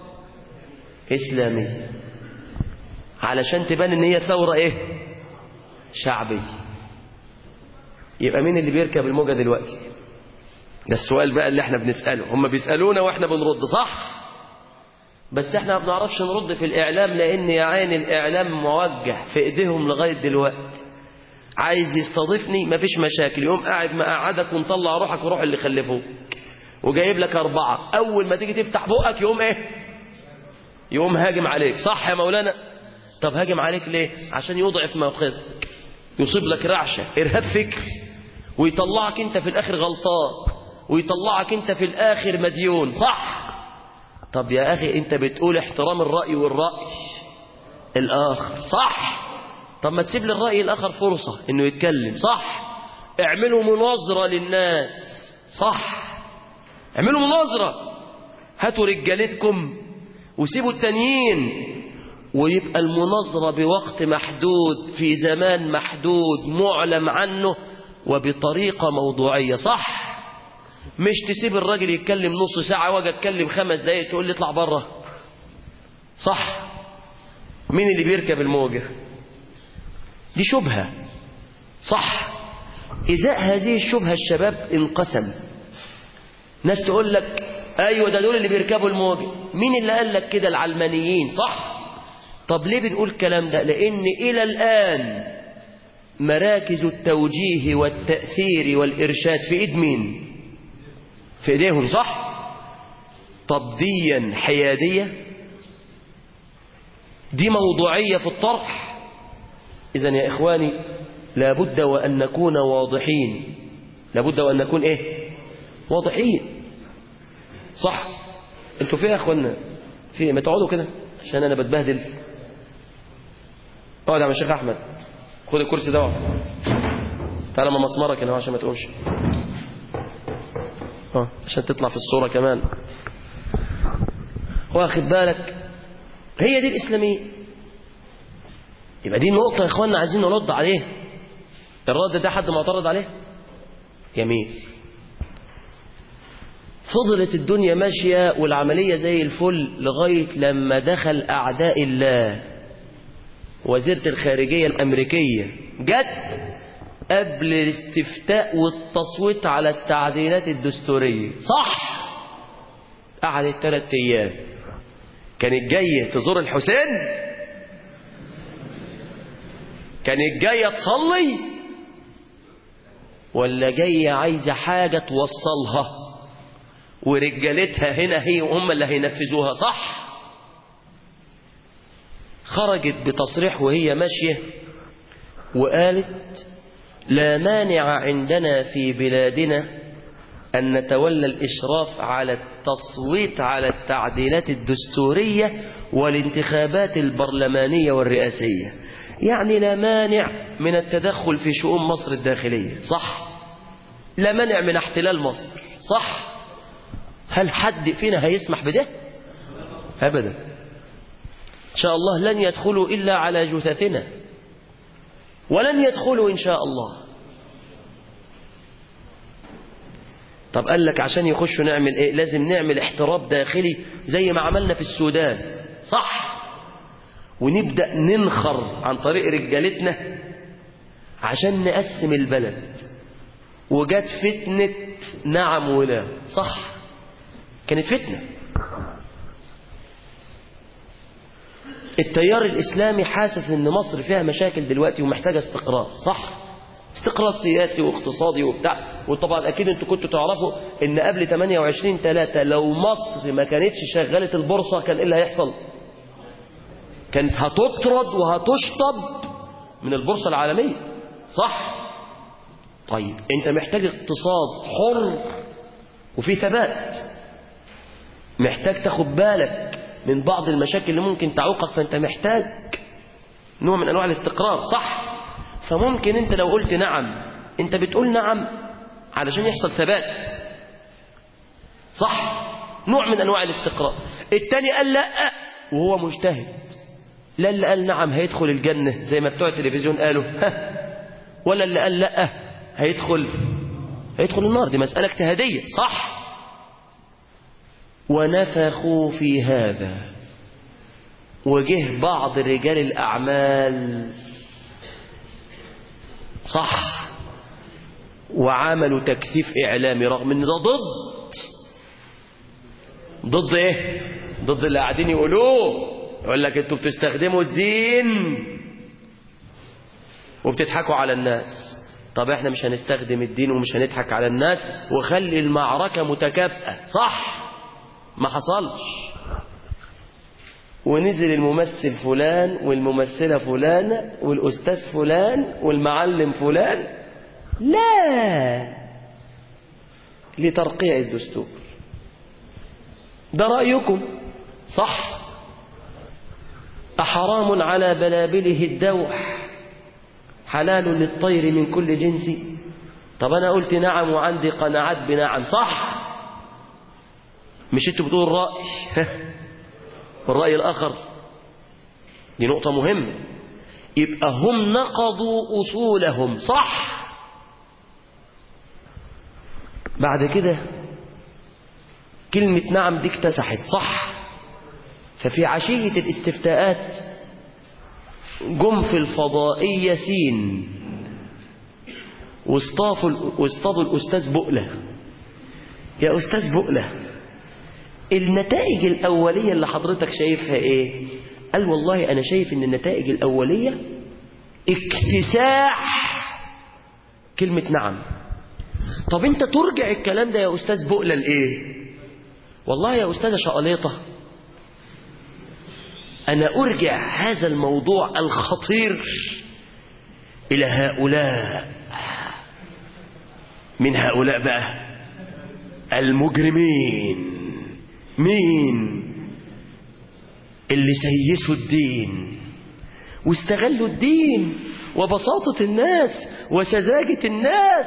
إسلامي علشان تبان ان هي ثورة ايه شعبية يبقى مين اللي بيركب الموجة دلوقتي ده السؤال بقى اللي احنا بنسأله هم بيسألونا واحنا بنرد صح بس احنا ما بنعرفش نرد في الاعلام لان يا عين الاعلام موجه في ايديهم لغاية دلوقتي عايز يستضيفني مفيش مشاكل يقوم قاعد مقعدك ومطلع روحك وروح اللي خلفوك وجايب لك أربعة أول ما تيجي تفتح بقك يقوم إيه يقوم هاجم عليك صح يا مولانا طب هاجم عليك ليه عشان يضعف موقفك يصيب لك رعشة إرهاب فكري ويطلعك أنت في الآخر غلطان ويطلعك أنت في الآخر مديون صح طب يا أخي أنت بتقول احترام الرأي والرأي الآخر صح طب ما تسيب للرأي الآخر فرصة إنه يتكلم صح اعملوا مناظرة للناس صح اعملوا مناظرة هاتوا رجالتكم وسيبوا التانيين ويبقى المناظرة بوقت محدود في زمان محدود معلم عنه وبطريقة موضوعية صح مش تسيب الراجل يتكلم نص ساعة واجي اتكلم خمس دقايق تقول لي اطلع بره صح مين اللي بيركب الموجة دي شبهة صح إزاء هذه الشبهة الشباب انقسم ناس تقول لك أيوة ده دول اللي بيركبوا الموجة مين اللي قال لك كده العلمانيين صح طب ليه بنقول الكلام ده لأن إلى الآن مراكز التوجيه والتأثير والإرشاد في إيد مين في إيديهم صح طب ديا حيادية دي موضوعية في الطرح إذا يا إخواني لابد وأن نكون واضحين لابد وأن نكون إيه واضحين صح انتوا فيها يا اخوانا في ما تقعدوا كده عشان انا بتبهدل اقعد يا عم الشيخ احمد خد الكرسي ده واقعد تعالى ما مسمرك هنا عشان ما تقومش اه عشان تطلع في الصورة كمان واخد بالك هي دي الإسلامية يبقى دي نقطة يا اخوانا عايزين نرد عليه الرد ده حد معترض عليه جميل فضلت الدنيا ماشية والعملية زي الفل لغاية لما دخل أعداء الله وزيرة الخارجية الأمريكية جت قبل الاستفتاء والتصويت على التعديلات الدستورية صح قعدت ثلاث أيام كانت جاية تزور الحسين كانت جاية تصلي ولا جاية عايزة حاجة توصلها ورجالتها هنا هي وهم اللي هينفذوها صح خرجت بتصريح وهي ماشية وقالت لا مانع عندنا في بلادنا أن نتولى الإشراف على التصويت على التعديلات الدستورية والانتخابات البرلمانية والرئاسية يعني لا مانع من التدخل في شؤون مصر الداخلية صح لا مانع من احتلال مصر صح هل حد فينا هيسمح بده أبدا إن شاء الله لن يدخلوا إلا على جثثنا ولن يدخلوا إن شاء الله طب قال لك عشان يخشوا نعمل إيه لازم نعمل احتراب داخلي زي ما عملنا في السودان صح ونبدأ ننخر عن طريق رجالتنا عشان نقسم البلد وجت فتنة نعم ولا صح كانت فتنة التيار الإسلامي حاسس ان مصر فيها مشاكل دلوقتي ومحتاجة استقرار صح استقرار سياسي واقتصادي وبتاع وطبعا اكيد انتوا كنتوا تعرفوا ان قبل 28 3 لو مصر ما كانتش شغلت البورصة كان ايه اللي هيحصل كانت هتطرد وهتشطب من البورصة العالمية صح طيب انت محتاج اقتصاد حر وفي ثبات محتاج تاخد بالك من بعض المشاكل اللي ممكن تعوقك فانت محتاج نوع من انواع الاستقرار صح فممكن انت لو قلت نعم انت بتقول نعم علشان يحصل ثبات صح نوع من انواع الاستقرار التاني قال لا وهو مجتهد لا اللي قال نعم هيدخل الجنة زي ما بتوع التلفزيون قالوا ولا اللي قال لا هيدخل هيدخل النار دي مسألة اجتهادية صح ونفخوا في هذا وجه بعض رجال الأعمال صح وعملوا تكثيف إعلامي رغم ان ده ضد ضد ايه ضد اللي قاعدين يقولوه يقول لك انتوا بتستخدموا الدين وبتضحكوا على الناس طب احنا مش هنستخدم الدين ومش هنضحك على الناس وخلي المعركة متكافئة صح ما حصلش ونزل الممثل فلان والممثلة فلانة والأستاذ فلان والمعلم فلان لا لترقيع الدستور ده رأيكم صح أحرام على بلابله الدوح حلال للطير من كل جنس طب أنا قلت نعم وعندي قناعات بنعم صح مش انتوا بتقول رأي والرأي الآخر دي نقطة مهمة يبقى هم نقضوا أصولهم صح بعد كده كلمة نعم دي اكتسحت صح ففي عشية الاستفتاءات جم في الفضائية سين واصطادوا الأستاذ بؤلة يا أستاذ بؤلة النتائج الأولية اللي حضرتك شايفها إيه قال والله أنا شايف إن النتائج الأولية اكتساح كلمة نعم طب انت ترجع الكلام ده يا أستاذ بؤلة لإيه والله يا أستاذة شقليطة أنا أرجع هذا الموضوع الخطير إلى هؤلاء من هؤلاء بقى المجرمين مين اللي سيسوا الدين واستغلوا الدين وبساطة الناس وسذاجة الناس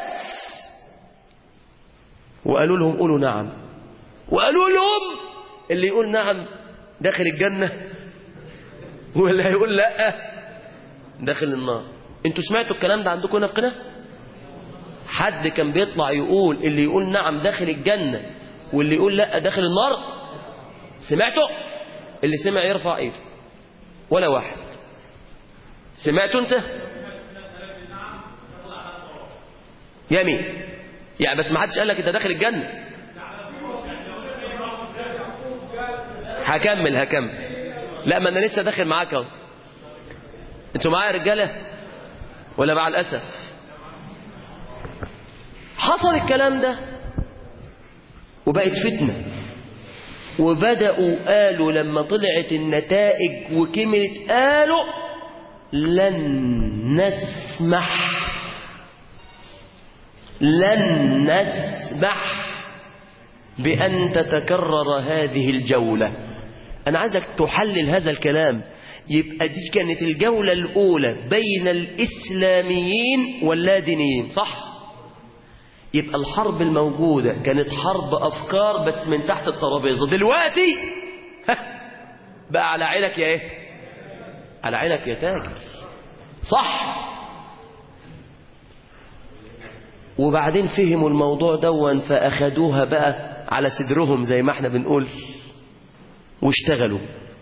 وقالوا لهم قولوا نعم وقالوا لهم اللي يقول نعم داخل الجنة واللي هيقول لا داخل النار انتوا سمعتوا الكلام ده عندكم هنا في قناه حد كان بيطلع يقول اللي يقول نعم داخل الجنة واللي يقول لا داخل النار سمعتوا اللي سمع يرفع ايده ولا واحد سمعتوا انت يمين يعني بس ما حدش قال لك انت داخل الجنة هكمل هكمل لا ما انا لسه داخل معاك اهو انتوا معايا يا رجاله ولا مع الاسف حصل الكلام ده وبقت فتنة وبدأوا قالوا لما طلعت النتائج وكملت قالوا لن نسمح لن نسمح بأن تتكرر هذه الجولة أنا عايزك تحلل هذا الكلام يبقى دي كانت الجولة الأولى بين الإسلاميين واللادينيين صح؟ يبقى الحرب الموجودة كانت حرب أفكار بس من تحت الترابيزة دلوقتي ها بقى على عينك يا إيه على عينك يا تاجر صح وبعدين فهموا الموضوع دون فأخدوها بقى على صدرهم زي ما احنا بنقول واشتغلوا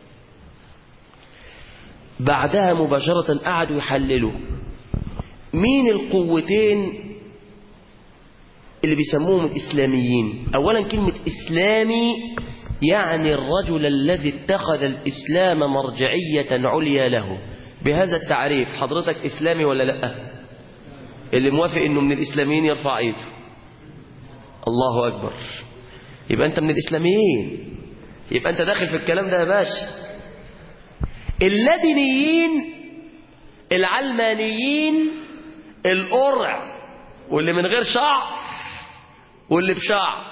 بعدها مباشرة قعدوا يحللوا مين القوتين اللي بيسموهم الإسلاميين أولا كلمة إسلامي يعني الرجل الذي اتخذ الإسلام مرجعية عليا له بهذا التعريف حضرتك إسلامي ولا لا اللي موافق أنه من الإسلاميين يرفع ايده الله أكبر يبقى أنت من الإسلاميين يبقى أنت داخل في الكلام ده يا باشا اللادينيين العلمانيين القرع واللي من غير شعر واللي بشعر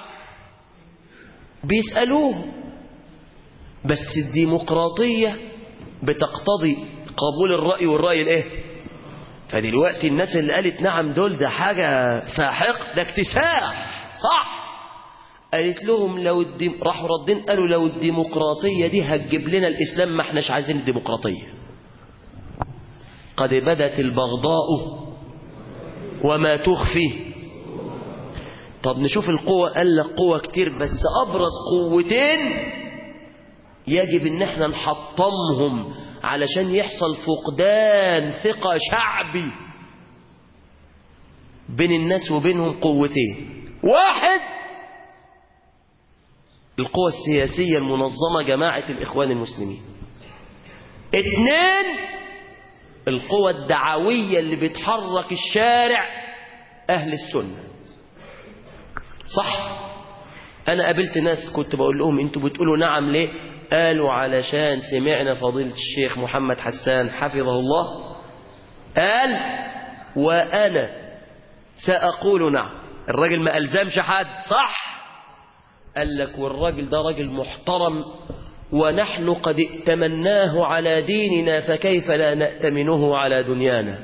بيسألوه بس الديمقراطية بتقتضي قبول الرأي والرأي الايه فدلوقتي الناس اللي قالت نعم دول ده حاجة ساحق ده اكتساح صح قالت لهم لو الديم راحوا ردين قالوا لو الديمقراطية دي هتجيب لنا الإسلام ما احناش عايزين الديمقراطية قد بدت البغضاء وما تخفي طب نشوف القوة قال لك قوة كتير بس أبرز قوتين يجب ان احنا نحطمهم علشان يحصل فقدان ثقة شعبي بين الناس وبينهم قوتين واحد القوى السياسية المنظمة جماعة الإخوان المسلمين اثنين القوى الدعوية اللي بتحرك الشارع أهل السنة صح أنا قابلت ناس كنت بقول لهم أنتوا بتقولوا نعم ليه قالوا علشان سمعنا فضيلة الشيخ محمد حسان حفظه الله قال وأنا سأقول نعم الراجل ما ألزمش حد صح قال لك والراجل ده راجل محترم ونحن قد ائتمناه على ديننا فكيف لا نأتمنه على دنيانا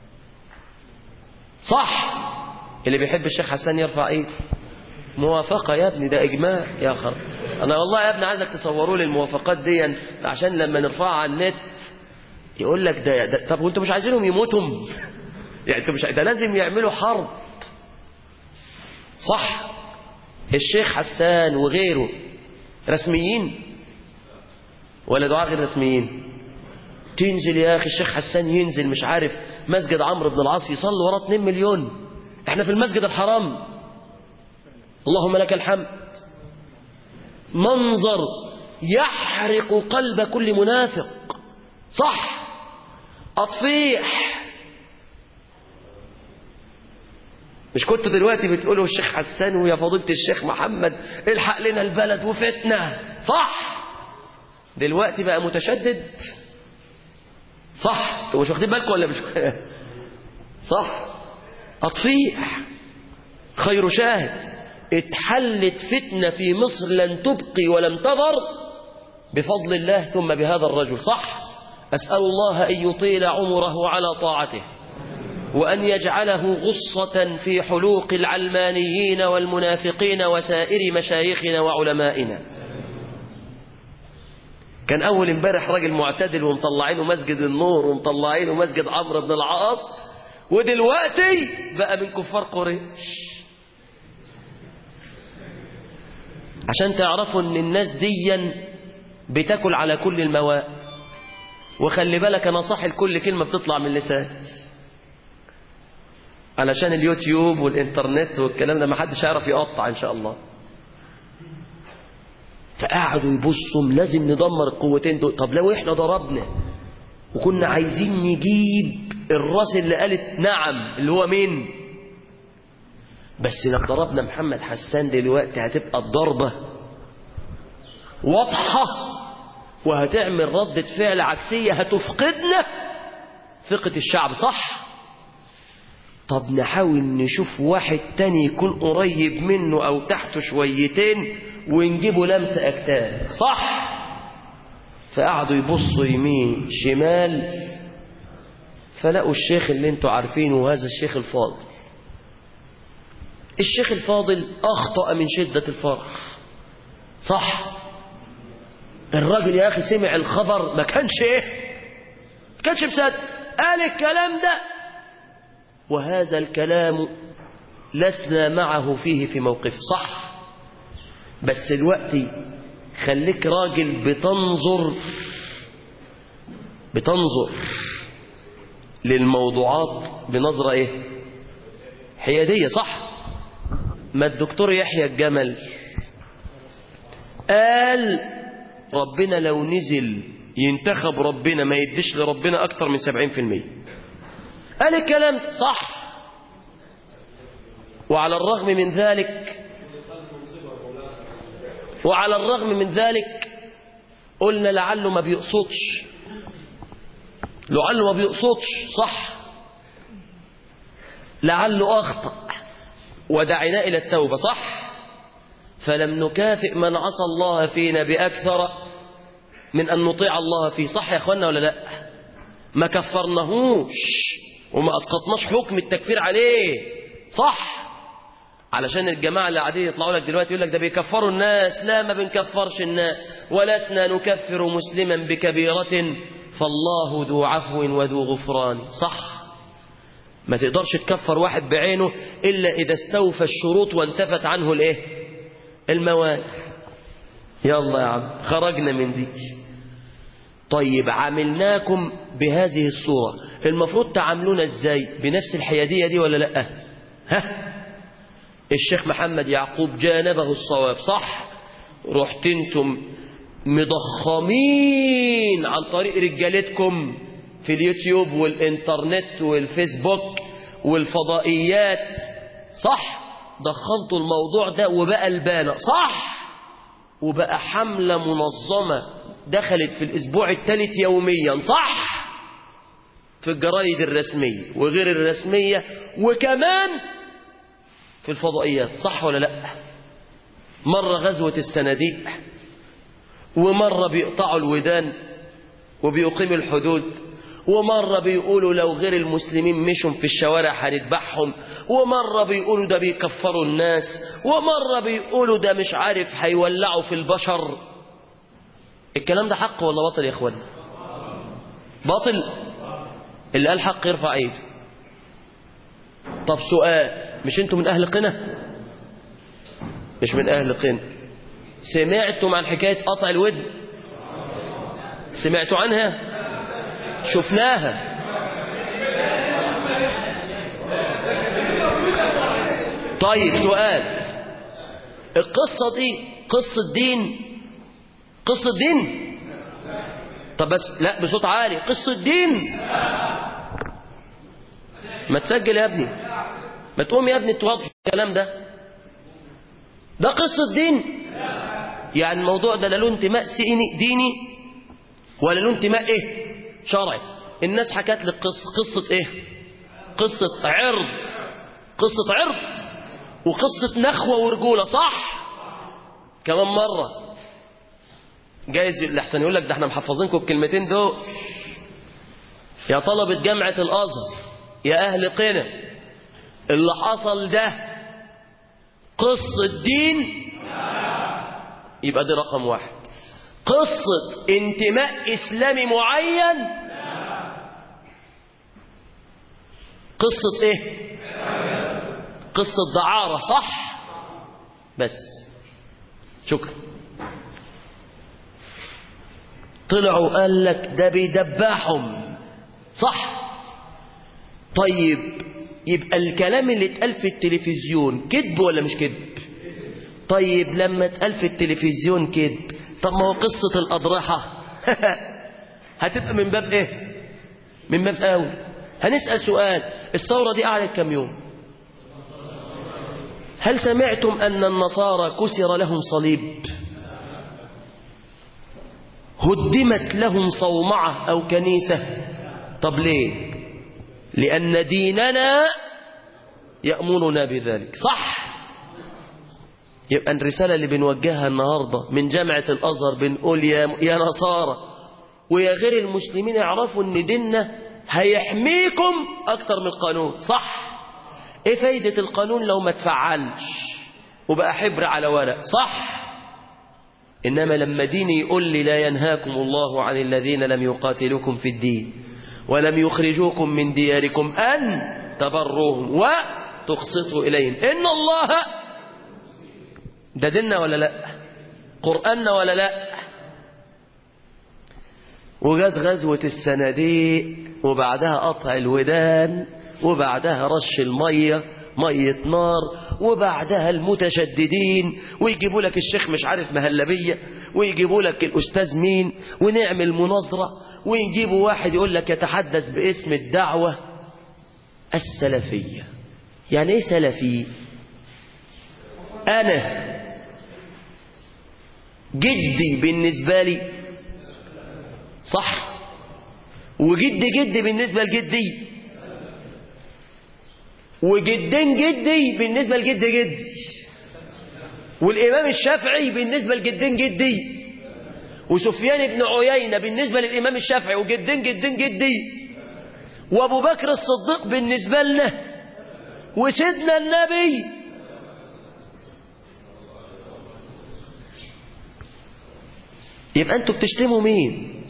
صح اللي بيحب الشيخ حسان يرفع ايده موافقة يا ابني ده إجماع يا خر أنا والله يا ابني عايزك تصوروا لي الموافقات دي عشان لما نرفعها على النت يقول لك ده, ده طب وانتوا مش عايزينهم يموتوا يعني انتوا مش ده لازم يعملوا حرب صح الشيخ حسان وغيره رسميين ولا دعاء غير رسميين تنزل يا أخي الشيخ حسان ينزل مش عارف مسجد عمرو بن العاص يصلي وراه 2 مليون احنا في المسجد الحرام اللهم لك الحمد منظر يحرق قلب كل منافق صح أطفيح مش كنت دلوقتي بتقولوا الشيخ حسان ويا فضيلة الشيخ محمد الحق لنا البلد وفتنة صح دلوقتي بقى متشدد صح انتوا مش واخدين بالكم ولا مش صح أطفيح خير شاهد اتحلت فتنة في مصر لن تبقي ولم تذر بفضل الله ثم بهذا الرجل صح أسأل الله أن يطيل عمره على طاعته وأن يجعله غصة في حلوق العلمانيين والمنافقين وسائر مشايخنا وعلمائنا كان أول امبارح راجل معتدل ومطلعينه مسجد النور ومطلعينه مسجد عمرو بن العاص ودلوقتي بقى من كفار قريش عشان تعرفوا ان الناس ديا بتاكل على كل المواد وخلي بالك انا صح لكل كلمه بتطلع من لساني علشان اليوتيوب والانترنت والكلام ده ما حدش يعرف يقطع ان شاء الله فقعدوا يبصوا لازم ندمر القوتين دول طب لو احنا ضربنا وكنا عايزين نجيب الراس اللي قالت نعم اللي هو مين بس لو ضربنا محمد حسان دلوقتي هتبقى الضربة واضحة وهتعمل ردة فعل عكسية هتفقدنا ثقة الشعب صح طب نحاول نشوف واحد تاني يكون قريب منه او تحته شويتين ونجيبه لمسة اكتاف صح فقعدوا يبصوا يمين شمال فلقوا الشيخ اللي انتوا عارفينه هذا الشيخ الفاضل الشيخ الفاضل أخطأ من شدة الفرح صح الراجل يا أخي سمع الخبر ما كانش إيه ما كانش مصدق قال الكلام ده وهذا الكلام لسنا معه فيه في موقف صح بس الوقت خليك راجل بتنظر بتنظر للموضوعات بنظرة ايه حيادية صح ما الدكتور يحيى الجمل قال ربنا لو نزل ينتخب ربنا ما يديش لربنا أكتر من 70% قال الكلام صح وعلى الرغم من ذلك وعلى الرغم من ذلك قلنا لعله ما بيقصدش لعله ما بيقصدش صح لعله أخطأ ودعنا إلى التوبة صح فلم نكافئ من عصى الله فينا بأكثر من أن نطيع الله فيه صح يا أخوانا ولا لا ما كفرناهوش وما أسقطناش حكم التكفير عليه صح علشان الجماعة اللي قاعدين يطلعوا لك دلوقتي يقول لك ده بيكفروا الناس لا ما بنكفرش الناس ولسنا نكفر مسلما بكبيرة فالله ذو عفو وذو غفران صح ما تقدرش تكفر واحد بعينه إلا إذا استوفى الشروط وانتفت عنه الايه الموانع يلا يا عم خرجنا من دي طيب عاملناكم بهذه الصورة المفروض تعاملونا ازاي بنفس الحيادية دي ولا لا ها الشيخ محمد يعقوب جانبه الصواب صح رحت انتم مضخمين عن طريق رجالتكم في اليوتيوب والإنترنت والفيسبوك والفضائيات صح ضخمتوا الموضوع ده وبقى البانة صح وبقى حملة منظمة دخلت في الأسبوع الثالث يوميا صح في الجرايد الرسمية وغير الرسمية وكمان في الفضائيات صح ولا لا مرة غزوة الصناديق ومرة بيقطعوا الودان وبيقيموا الحدود ومرة بيقولوا لو غير المسلمين مشوا في الشوارع هنذبحهم ومرة بيقولوا ده بيكفروا الناس ومرة بيقولوا ده مش عارف هيولعوا في البشر الكلام ده حق ولا باطل يا اخوان باطل اللي قال حق يرفع ايده طب سؤال مش انتوا من اهل قنا مش من اهل قنا سمعتم عن حكاية قطع الودن سمعتوا عنها شفناها طيب سؤال القصة دي قصة دين قصة دين طب بس لا بصوت عالي قصة دين ما تسجل يا ابني ما تقوم يا ابني توضح الكلام ده ده قصة دين يعني الموضوع ده لا له انتماء سيني ديني ولا له انتماء ايه شرعي الناس حكت لك قصة قصة ايه قصة عرض قصة عرض وقصة نخوة ورجولة صح كمان مرة جايز الأحسن يقول لك ده احنا محفظينكم الكلمتين دول يا طلبة جامعة الأزهر يا أهل قنا اللي حصل ده قصة دين يبقى دي رقم واحد قصة انتماء إسلامي معين قصة ايه قصة دعارة صح بس شكرا طلعوا قال لك ده بيدبحهم صح طيب يبقى الكلام اللي اتقال في التلفزيون كذب ولا مش كذب طيب لما اتقال في التلفزيون كذب طب ما هو قصة الأضرحة هتبقى من باب ايه من باب قوي هنسأل سؤال الثورة دي قعدت كم يوم هل سمعتم أن النصارى كسر لهم صليب هدمت لهم صومعة أو كنيسة طب ليه لأن ديننا يأمرنا بذلك صح يبقى الرسالة اللي بنوجهها النهاردة من جامعة الأزهر بنقول يا, يا نصارى ويا غير المسلمين يعرفوا ان ديننا هيحميكم أكتر من القانون صح ايه فايدة القانون لو ما تفعلش وبقى حبر على ورق صح إنما لما ديني يقول لي لا ينهاكم الله عن الذين لم يقاتلوكم في الدين ولم يخرجوكم من دياركم أن تبروهم وتقسطوا إليهم إن الله ده ديننا ولا لا قرآننا ولا لا وجت غزوة الصناديق وبعدها قطع الودان وبعدها رش المية مية نار وبعدها المتشددين ويجيبوا لك الشيخ مش عارف مهلبية ويجيبوا لك الأستاذ مين ونعمل مناظرة ويجيبوا واحد يقول لك يتحدث باسم الدعوة السلفية يعني ايه سلفي أنا جدي بالنسبة لي صح وجد جدي بالنسبة لجدي وجدين جدي بالنسبة لجد جدي والإمام الشافعي بالنسبة لجدين جدي وسفيان بن عيينة بالنسبة للإمام الشافعي وجدين جدين جدي وأبو بكر الصديق بالنسبة لنا وسيدنا النبي يبقى أنتوا بتشتموا مين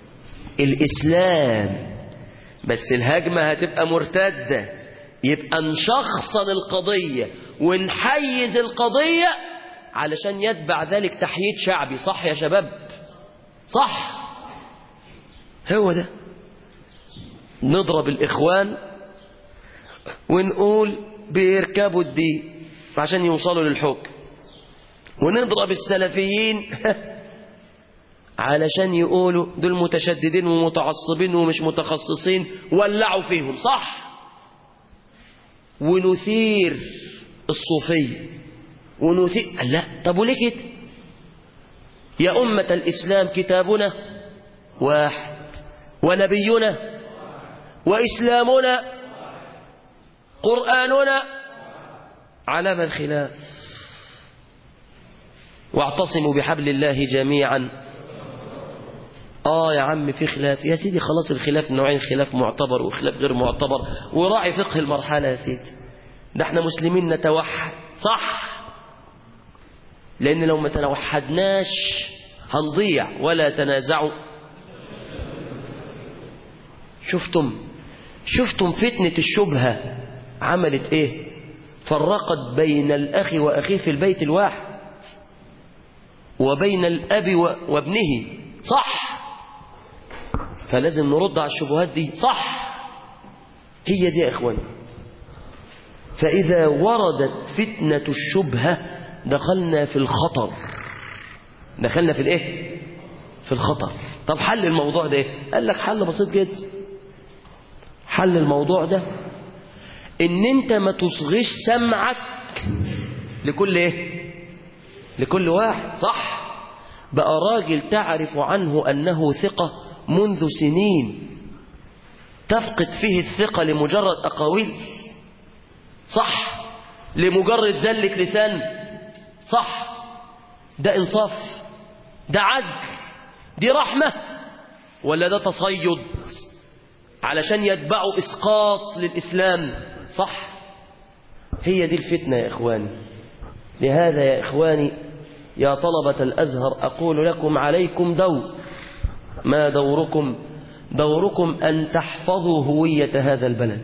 الإسلام بس الهجمة هتبقى مرتدة يبقى نشخصن القضية ونحيز القضية علشان يتبع ذلك تحييد شعبي صح يا شباب صح هو ده نضرب الإخوان ونقول بيركبوا الدين عشان يوصلوا للحكم ونضرب السلفيين علشان يقولوا دول متشددين ومتعصبين ومش متخصصين ولعوا فيهم صح ونثير الصوفية ونثير لا طب وليه كده يا أمة الإسلام كتابنا واحد ونبينا وإسلامنا قرآننا على من خلاف واعتصموا بحبل الله جميعا آه يا عم في خلاف يا سيدي خلاص الخلاف نوعين خلاف معتبر وخلاف غير معتبر وراعي فقه المرحلة يا سيدي ده احنا مسلمين نتوحد صح لأن لو ما توحدناش هنضيع ولا تنازعوا شفتم شفتم فتنة الشبهة عملت ايه فرقت بين الأخ وأخيه في البيت الواحد وبين الأب وابنه صح فلازم نرد على الشبهات دي صح هي دي يا إخواني فإذا وردت فتنة الشبهة دخلنا في الخطر دخلنا في الايه في الخطر طب حل الموضوع ده ايه قال لك حل بسيط جدا حل الموضوع ده ان انت ما تصغيش سمعك لكل ايه لكل واحد صح بقى راجل تعرف عنه انه ثقة منذ سنين تفقد فيه الثقة لمجرد اقاويل صح لمجرد زلة لسان صح ده إنصاف ده عدل دي رحمة ولا ده تصيد علشان يتبعوا إسقاط للإسلام صح هي دي الفتنة يا إخواني لهذا يا إخواني يا طلبة الأزهر أقول لكم عليكم دور ما دوركم دوركم أن تحفظوا هوية هذا البلد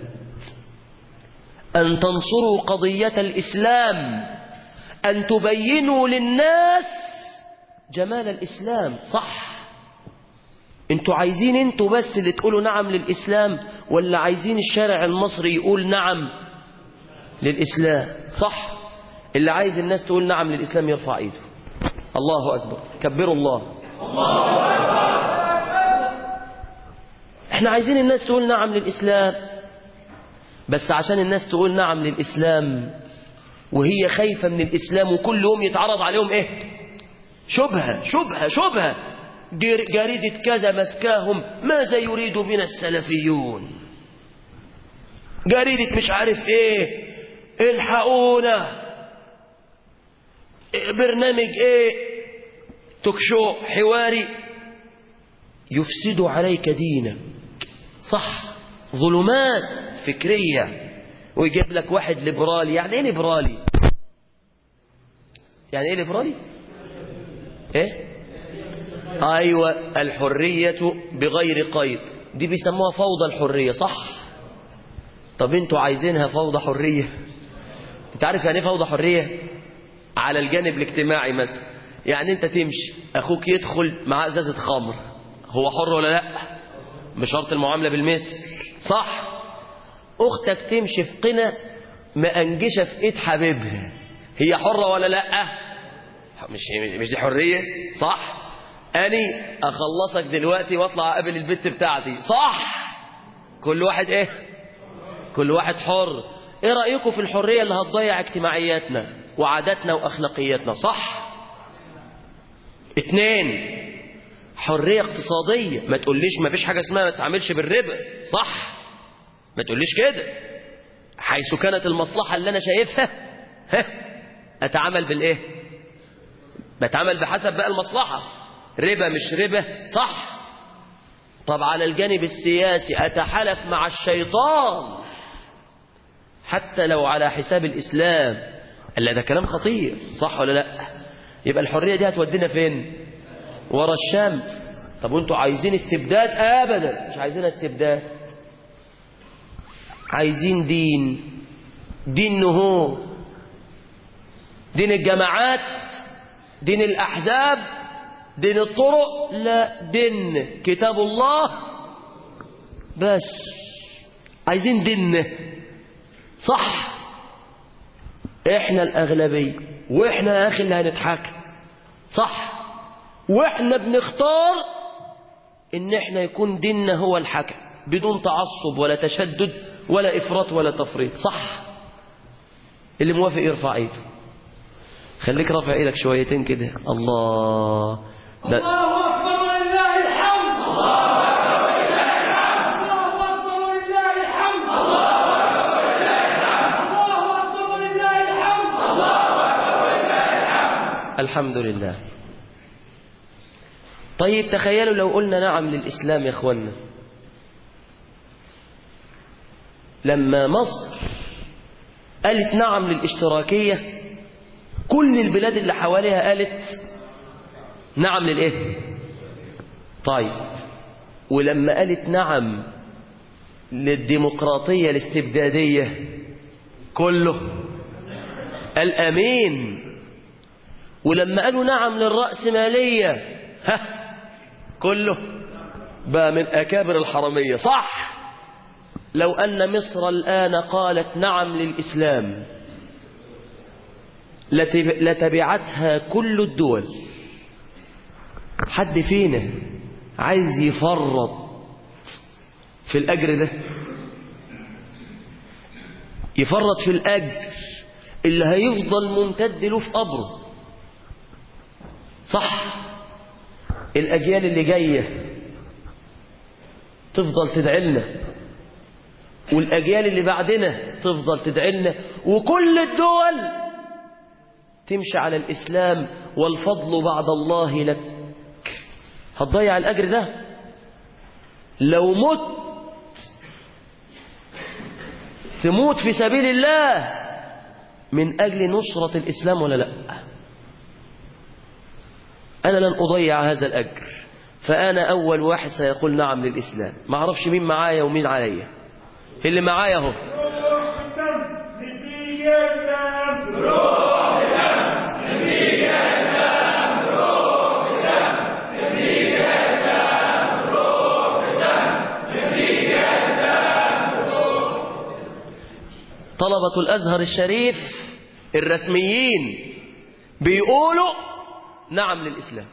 أن تنصروا قضية الإسلام أن تبينوا للناس جمال الإسلام صح انتوا عايزين انتوا بس اللي تقولوا نعم للإسلام ولا عايزين الشارع المصري يقول نعم للإسلام صح اللي عايز الناس تقول نعم للإسلام يرفع ايده الله أكبر كبروا الله احنا عايزين الناس تقول نعم للإسلام بس عشان الناس تقول نعم للإسلام وهي خايفة من الإسلام وكل يوم يتعرض عليهم ايه شبهة شبهة شبهة جر- جريدة كذا مسكاهم ماذا يريد بنا السلفيون جريدة مش عارف ايه الحقونا إيه برنامج ايه تكشو حواري يفسد عليك دينك صح ظلمات فكرية ويجيب لك واحد ليبرالي يعني ايه ليبرالي يعني ايه ليبرالي ايه ايوه الحرية بغير قيد دي بيسموها فوضى الحرية صح طب انتوا عايزينها فوضى حرية انت عارف يعني ايه فوضى حرية على الجانب الاجتماعي مثلا يعني انت تمشي اخوك يدخل مع ازازة خمر هو حر ولا لا مش شرط المعاملة بالمثل صح اختك تمشي في قنا مأنجشة في ايد حبيبها هي حرة ولا لا مش مش دي حرية صح اني اخلصك دلوقتي واطلع اقابل البت بتاعتي صح كل واحد ايه كل واحد حر ايه رأيكم في الحرية اللي هتضيع اجتماعياتنا وعاداتنا واخلاقياتنا صح اتنين حرية اقتصادية ما تقوليش ما فيش حاجة اسمها ما تتعاملش بالربا صح ما تقوليش كده حيث كانت المصلحة اللي انا شايفها ها اتعامل بالايه بتعامل بحسب بقى المصلحة ربا مش ربا صح طب على الجانب السياسي اتحالف مع الشيطان حتى لو على حساب الاسلام الا ده كلام خطير صح ولا لا يبقى الحرية دي هتودينا فين ورا الشمس طب وانتوا عايزين استبداد ابدا مش عايزين استبداد عايزين دين دين نهو دين الجماعات دين الأحزاب دين الطرق لا دين كتاب الله بس عايزين دين صح احنا الأغلبية واحنا يا أخي اللي هنتحكم صح واحنا بنختار ان احنا يكون ديننا هو الحكم بدون تعصب ولا تشدد ولا افراط ولا تفريط صح اللي موافق يرفع ايده خليك رافع ايدك شويتين كده الله ده الله أكبر ولله الحمد الله أكبر ولله الحمد الله أكبر ولله الحمد الحمد لله طيب تخيلوا لو قلنا نعم للإسلام يا اخوانا لما مصر قالت نعم للاشتراكية كل البلاد اللي حواليها قالت نعم للإيه طيب ولما قالت نعم للديمقراطية الاستبدادية كله قال أمين ولما قالوا نعم للرأسمالية ها كله بقى من أكابر الحرمية صح لو أن مصر الآن قالت نعم للإسلام لتب- لتبعتها كل الدول حد فينا عايز يفرط في الأجر ده يفرط في الأجر اللي هيفضل ممتد له في قبره صح الأجيال اللي جاية تفضل تدعي لنا والأجيال اللي بعدنا تفضل تدعي لنا وكل الدول تمشي على الإسلام والفضل بعد الله لك هتضيع الأجر ده لو مت تموت في سبيل الله من أجل نصرة الإسلام ولا لا أنا لن أضيع هذا الأجر فأنا أول واحد سيقول نعم للإسلام ما أعرفش مين معايا ومين عليا اللي معايا اهو طلبة الأزهر الشريف الرسميين بيقولوا نعم للإسلام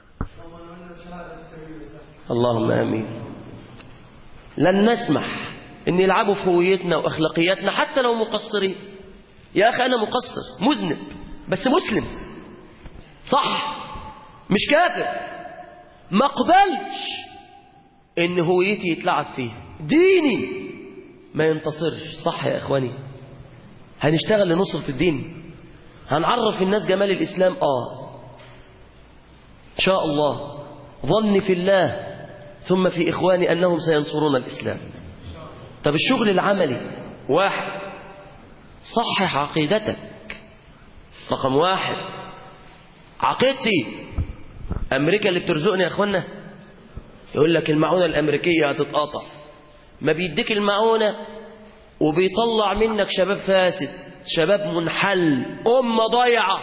اللهم آمين لن نسمح ان يلعبوا في هويتنا واخلاقياتنا حتى لو مقصرين يا اخي انا مقصر مذنب بس مسلم صح مش كافر ما اقبلش ان هويتي يتلعب فيها ديني ما ينتصرش صح يا اخواني هنشتغل لنصرة الدين هنعرف الناس جمال الاسلام اه ان شاء الله ظني في الله ثم في اخواني انهم سينصرون الاسلام طب الشغل العملي واحد صحح عقيدتك رقم واحد عقيدتي أمريكا اللي بترزقني يا أخوانا يقول لك المعونة الأمريكية هتتقطع ما بيديك المعونة وبيطلع منك شباب فاسد شباب منحل أمة ضايعة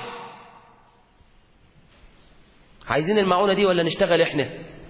عايزين المعونة دي ولا نشتغل احنا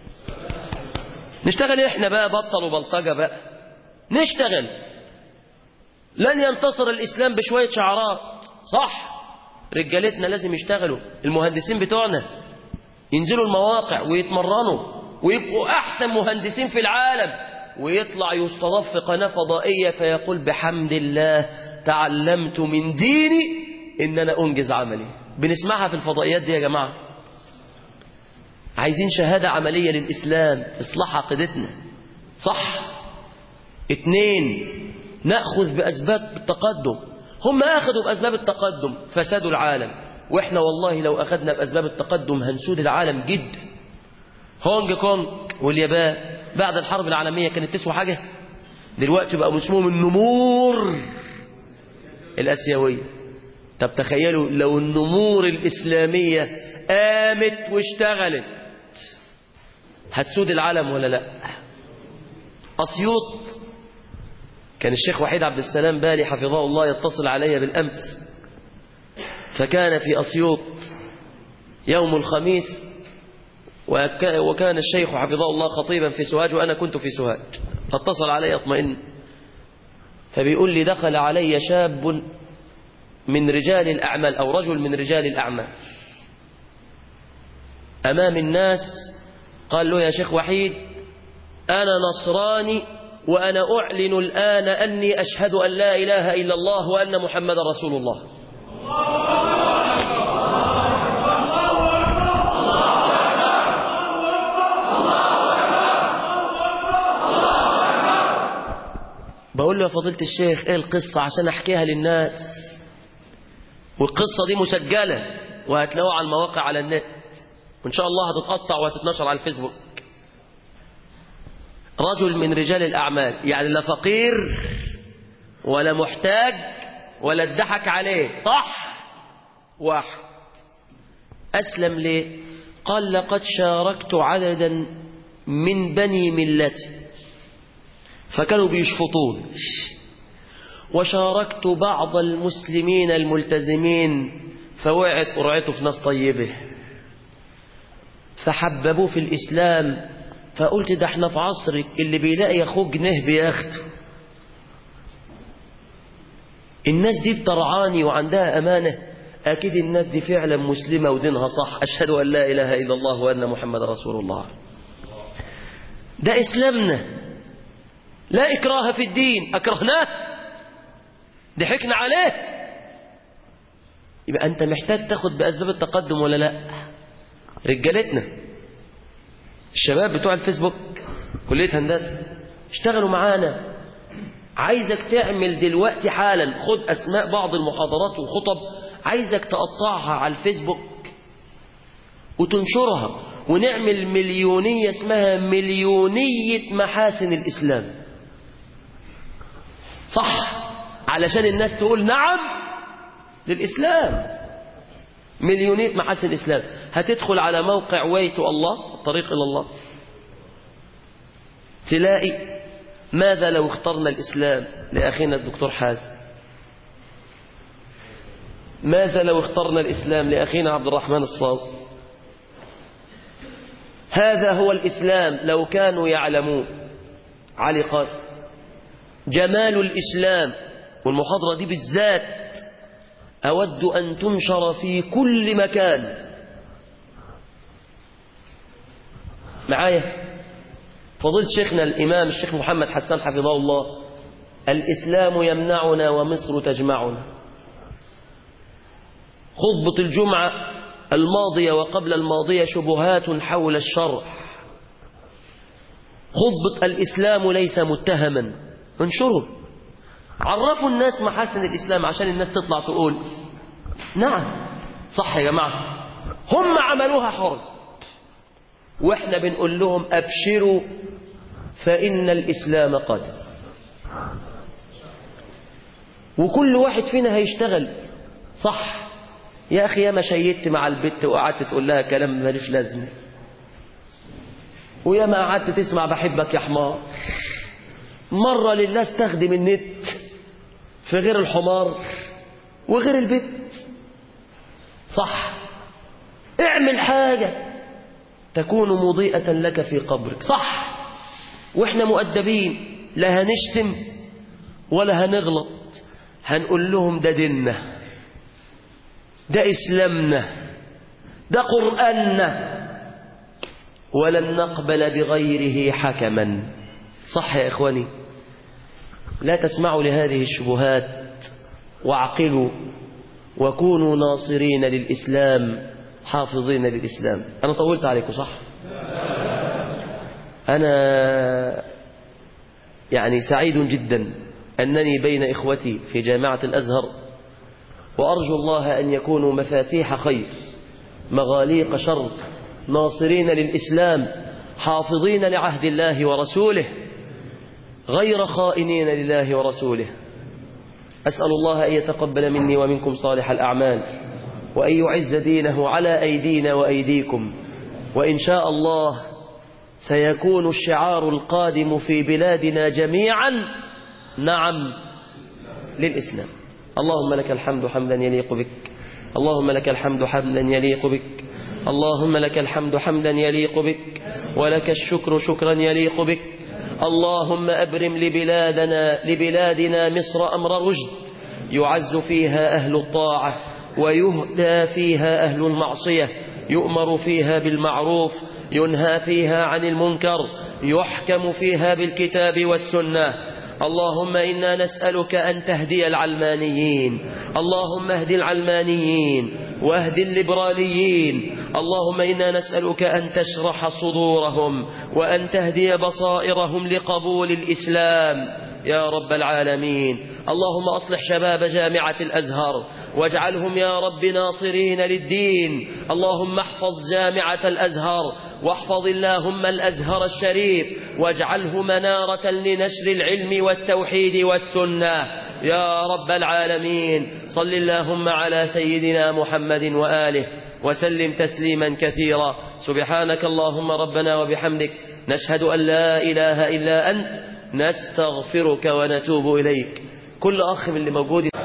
نشتغل احنا بقى بطل وبلطجة بقى نشتغل لن ينتصر الإسلام بشوية شعارات صح رجالتنا لازم يشتغلوا المهندسين بتوعنا ينزلوا المواقع ويتمرنوا ويبقوا أحسن مهندسين في العالم ويطلع يستضاف في قناة فضائية فيقول بحمد الله تعلمت من ديني إن أنا أنجز عملي بنسمعها في الفضائيات دي يا جماعة عايزين شهادة عملية للإسلام إصلاح عقيدتنا صح اتنين نأخذ بأسباب التقدم هم أخذوا بأسباب التقدم فسادوا العالم وإحنا والله لو أخذنا بأسباب التقدم هنسود العالم جدا هونج كونج واليابان بعد الحرب العالمية كانت تسوى حاجة دلوقتي بقى اسمهم النمور الأسيوية طب تخيلوا لو النمور الإسلامية قامت واشتغلت هتسود العالم ولا لا أسيوط كان الشيخ وحيد عبد السلام بالي حفظه الله يتصل علي بالأمس فكان في أسيوط يوم الخميس وكان الشيخ حفظه الله خطيبا في سوهاج وأنا كنت في سوهاج فاتصل علي يطمئن فبيقول لي دخل علي شاب من رجال الأعمال أو رجل من رجال الأعمال أمام الناس قال له يا شيخ وحيد أنا نصراني وأنا أعلن الآن أني أشهد أن لا إله إلا الله وأن محمد رسول الله بقول له يا فضيلة الشيخ ايه القصة عشان احكيها للناس والقصة دي مسجلة وهتلاقوها على المواقع على النت وان شاء الله هتتقطع وهتتنشر على الفيسبوك رجل من رجال الأعمال يعني لا فقير ولا محتاج ولا اتضحك عليه صح واحد أسلم ليه قال لقد شاركت عددا من بني ملتي فكانوا بيشفطون وشاركت بعض المسلمين الملتزمين فوقعت قرعته في ناس طيبة فحببوه في الإسلام فقلت ده احنا في عصرك اللي بيلاقي اخوه جنيه بياخده الناس دي بترعاني وعندها أمانة أكيد الناس دي فعلا مسلمة ودينها صح أشهد أن لا إله إلا الله وأن محمد رسول الله ده إسلامنا لا إكراه في الدين أكرهناه ضحكنا عليه يبقى أنت محتاج تاخد بأسباب التقدم ولا لا رجالتنا الشباب بتوع الفيسبوك كلية هندسة اشتغلوا معانا عايزك تعمل دلوقتي حالا خد أسماء بعض المحاضرات والخطب عايزك تقطعها على الفيسبوك وتنشرها ونعمل مليونية اسمها مليونية محاسن الإسلام صح علشان الناس تقول نعم للإسلام مليونية محاسن الإسلام هتدخل على موقع ويت الله الطريق إلى الله تلاقي ماذا لو اخترنا الإسلام لأخينا الدكتور حازم ماذا لو اخترنا الإسلام لأخينا عبد الرحمن الصاوي هذا هو الإسلام لو كانوا يعلمون علي قاسم جمال الإسلام والمحاضرة دي بالذات أود أن تنشر في كل مكان معايا فضيلة شيخنا الإمام الشيخ محمد حسان حفظه الله الإسلام يمنعنا ومصر تجمعنا خطبة الجمعة الماضية وقبل الماضية شبهات حول الشرع خطبة الإسلام ليس متهما انشروا عرفوا الناس محاسن الإسلام عشان الناس تطلع تقول نعم صح يا جماعة هم عملوها حرب واحنا بنقول لهم أبشروا فإن الإسلام قادر وكل واحد فينا هيشتغل صح يا أخي يا ما شيدت مع البت وقعدت تقول لها كلام مالوش لازمة ويا ما قعدت تسمع بحبك يا حمار مرة لله استخدم النت في غير الحمار وغير البت صح اعمل حاجة تكون مضيئة لك في قبرك صح واحنا مؤدبين لا هنشتم ولا هنغلط هنقول لهم ده ديننا ده إسلامنا ده قرآننا ولن نقبل بغيره حكما صح يا إخواني لا تسمعوا لهذه الشبهات واعقلوا وكونوا ناصرين للإسلام حافظين للإسلام أنا طولت عليكم صح أنا يعني سعيد جدا أنني بين إخوتي في جامعة الأزهر وأرجو الله أن يكونوا مفاتيح خير مغاليق شر ناصرين للإسلام حافظين لعهد الله ورسوله غير خائنين لله ورسوله أسأل الله أن يتقبل مني ومنكم صالح الأعمال وأن يعز دينه على أيدينا وأيديكم وإن شاء الله سيكون الشعار القادم في بلادنا جميعا نعم للإسلام اللهم لك الحمد حمدا يليق بك اللهم لك الحمد حمدا يليق بك اللهم لك الحمد حمدا يليق بك ولك الشكر شكرا يليق بك اللهم أبرم لبلادنا لبلادنا مصر أمر رشد يعز فيها أهل الطاعة ويهدى فيها أهل المعصية يؤمر فيها بالمعروف ينهى فيها عن المنكر يحكم فيها بالكتاب والسنة اللهم إنا نسألك أن تهدي العلمانيين اللهم اهد العلمانيين واهد الليبراليين اللهم إنا نسألك أن تشرح صدورهم وأن تهدي بصائرهم لقبول الإسلام يا رب العالمين اللهم أصلح شباب جامعة الأزهر واجعلهم يا رب ناصرين للدين اللهم احفظ جامعة الأزهر واحفظ اللهم الأزهر الشريف واجعله منارة لنشر العلم والتوحيد والسنة يا رب العالمين صل اللهم على سيدنا محمد وآله وسلم تسليما كثيرا سبحانك اللهم ربنا وبحمدك نشهد أن لا إله إلا أنت نستغفرك ونتوب إليك كل أخ من اللي موجود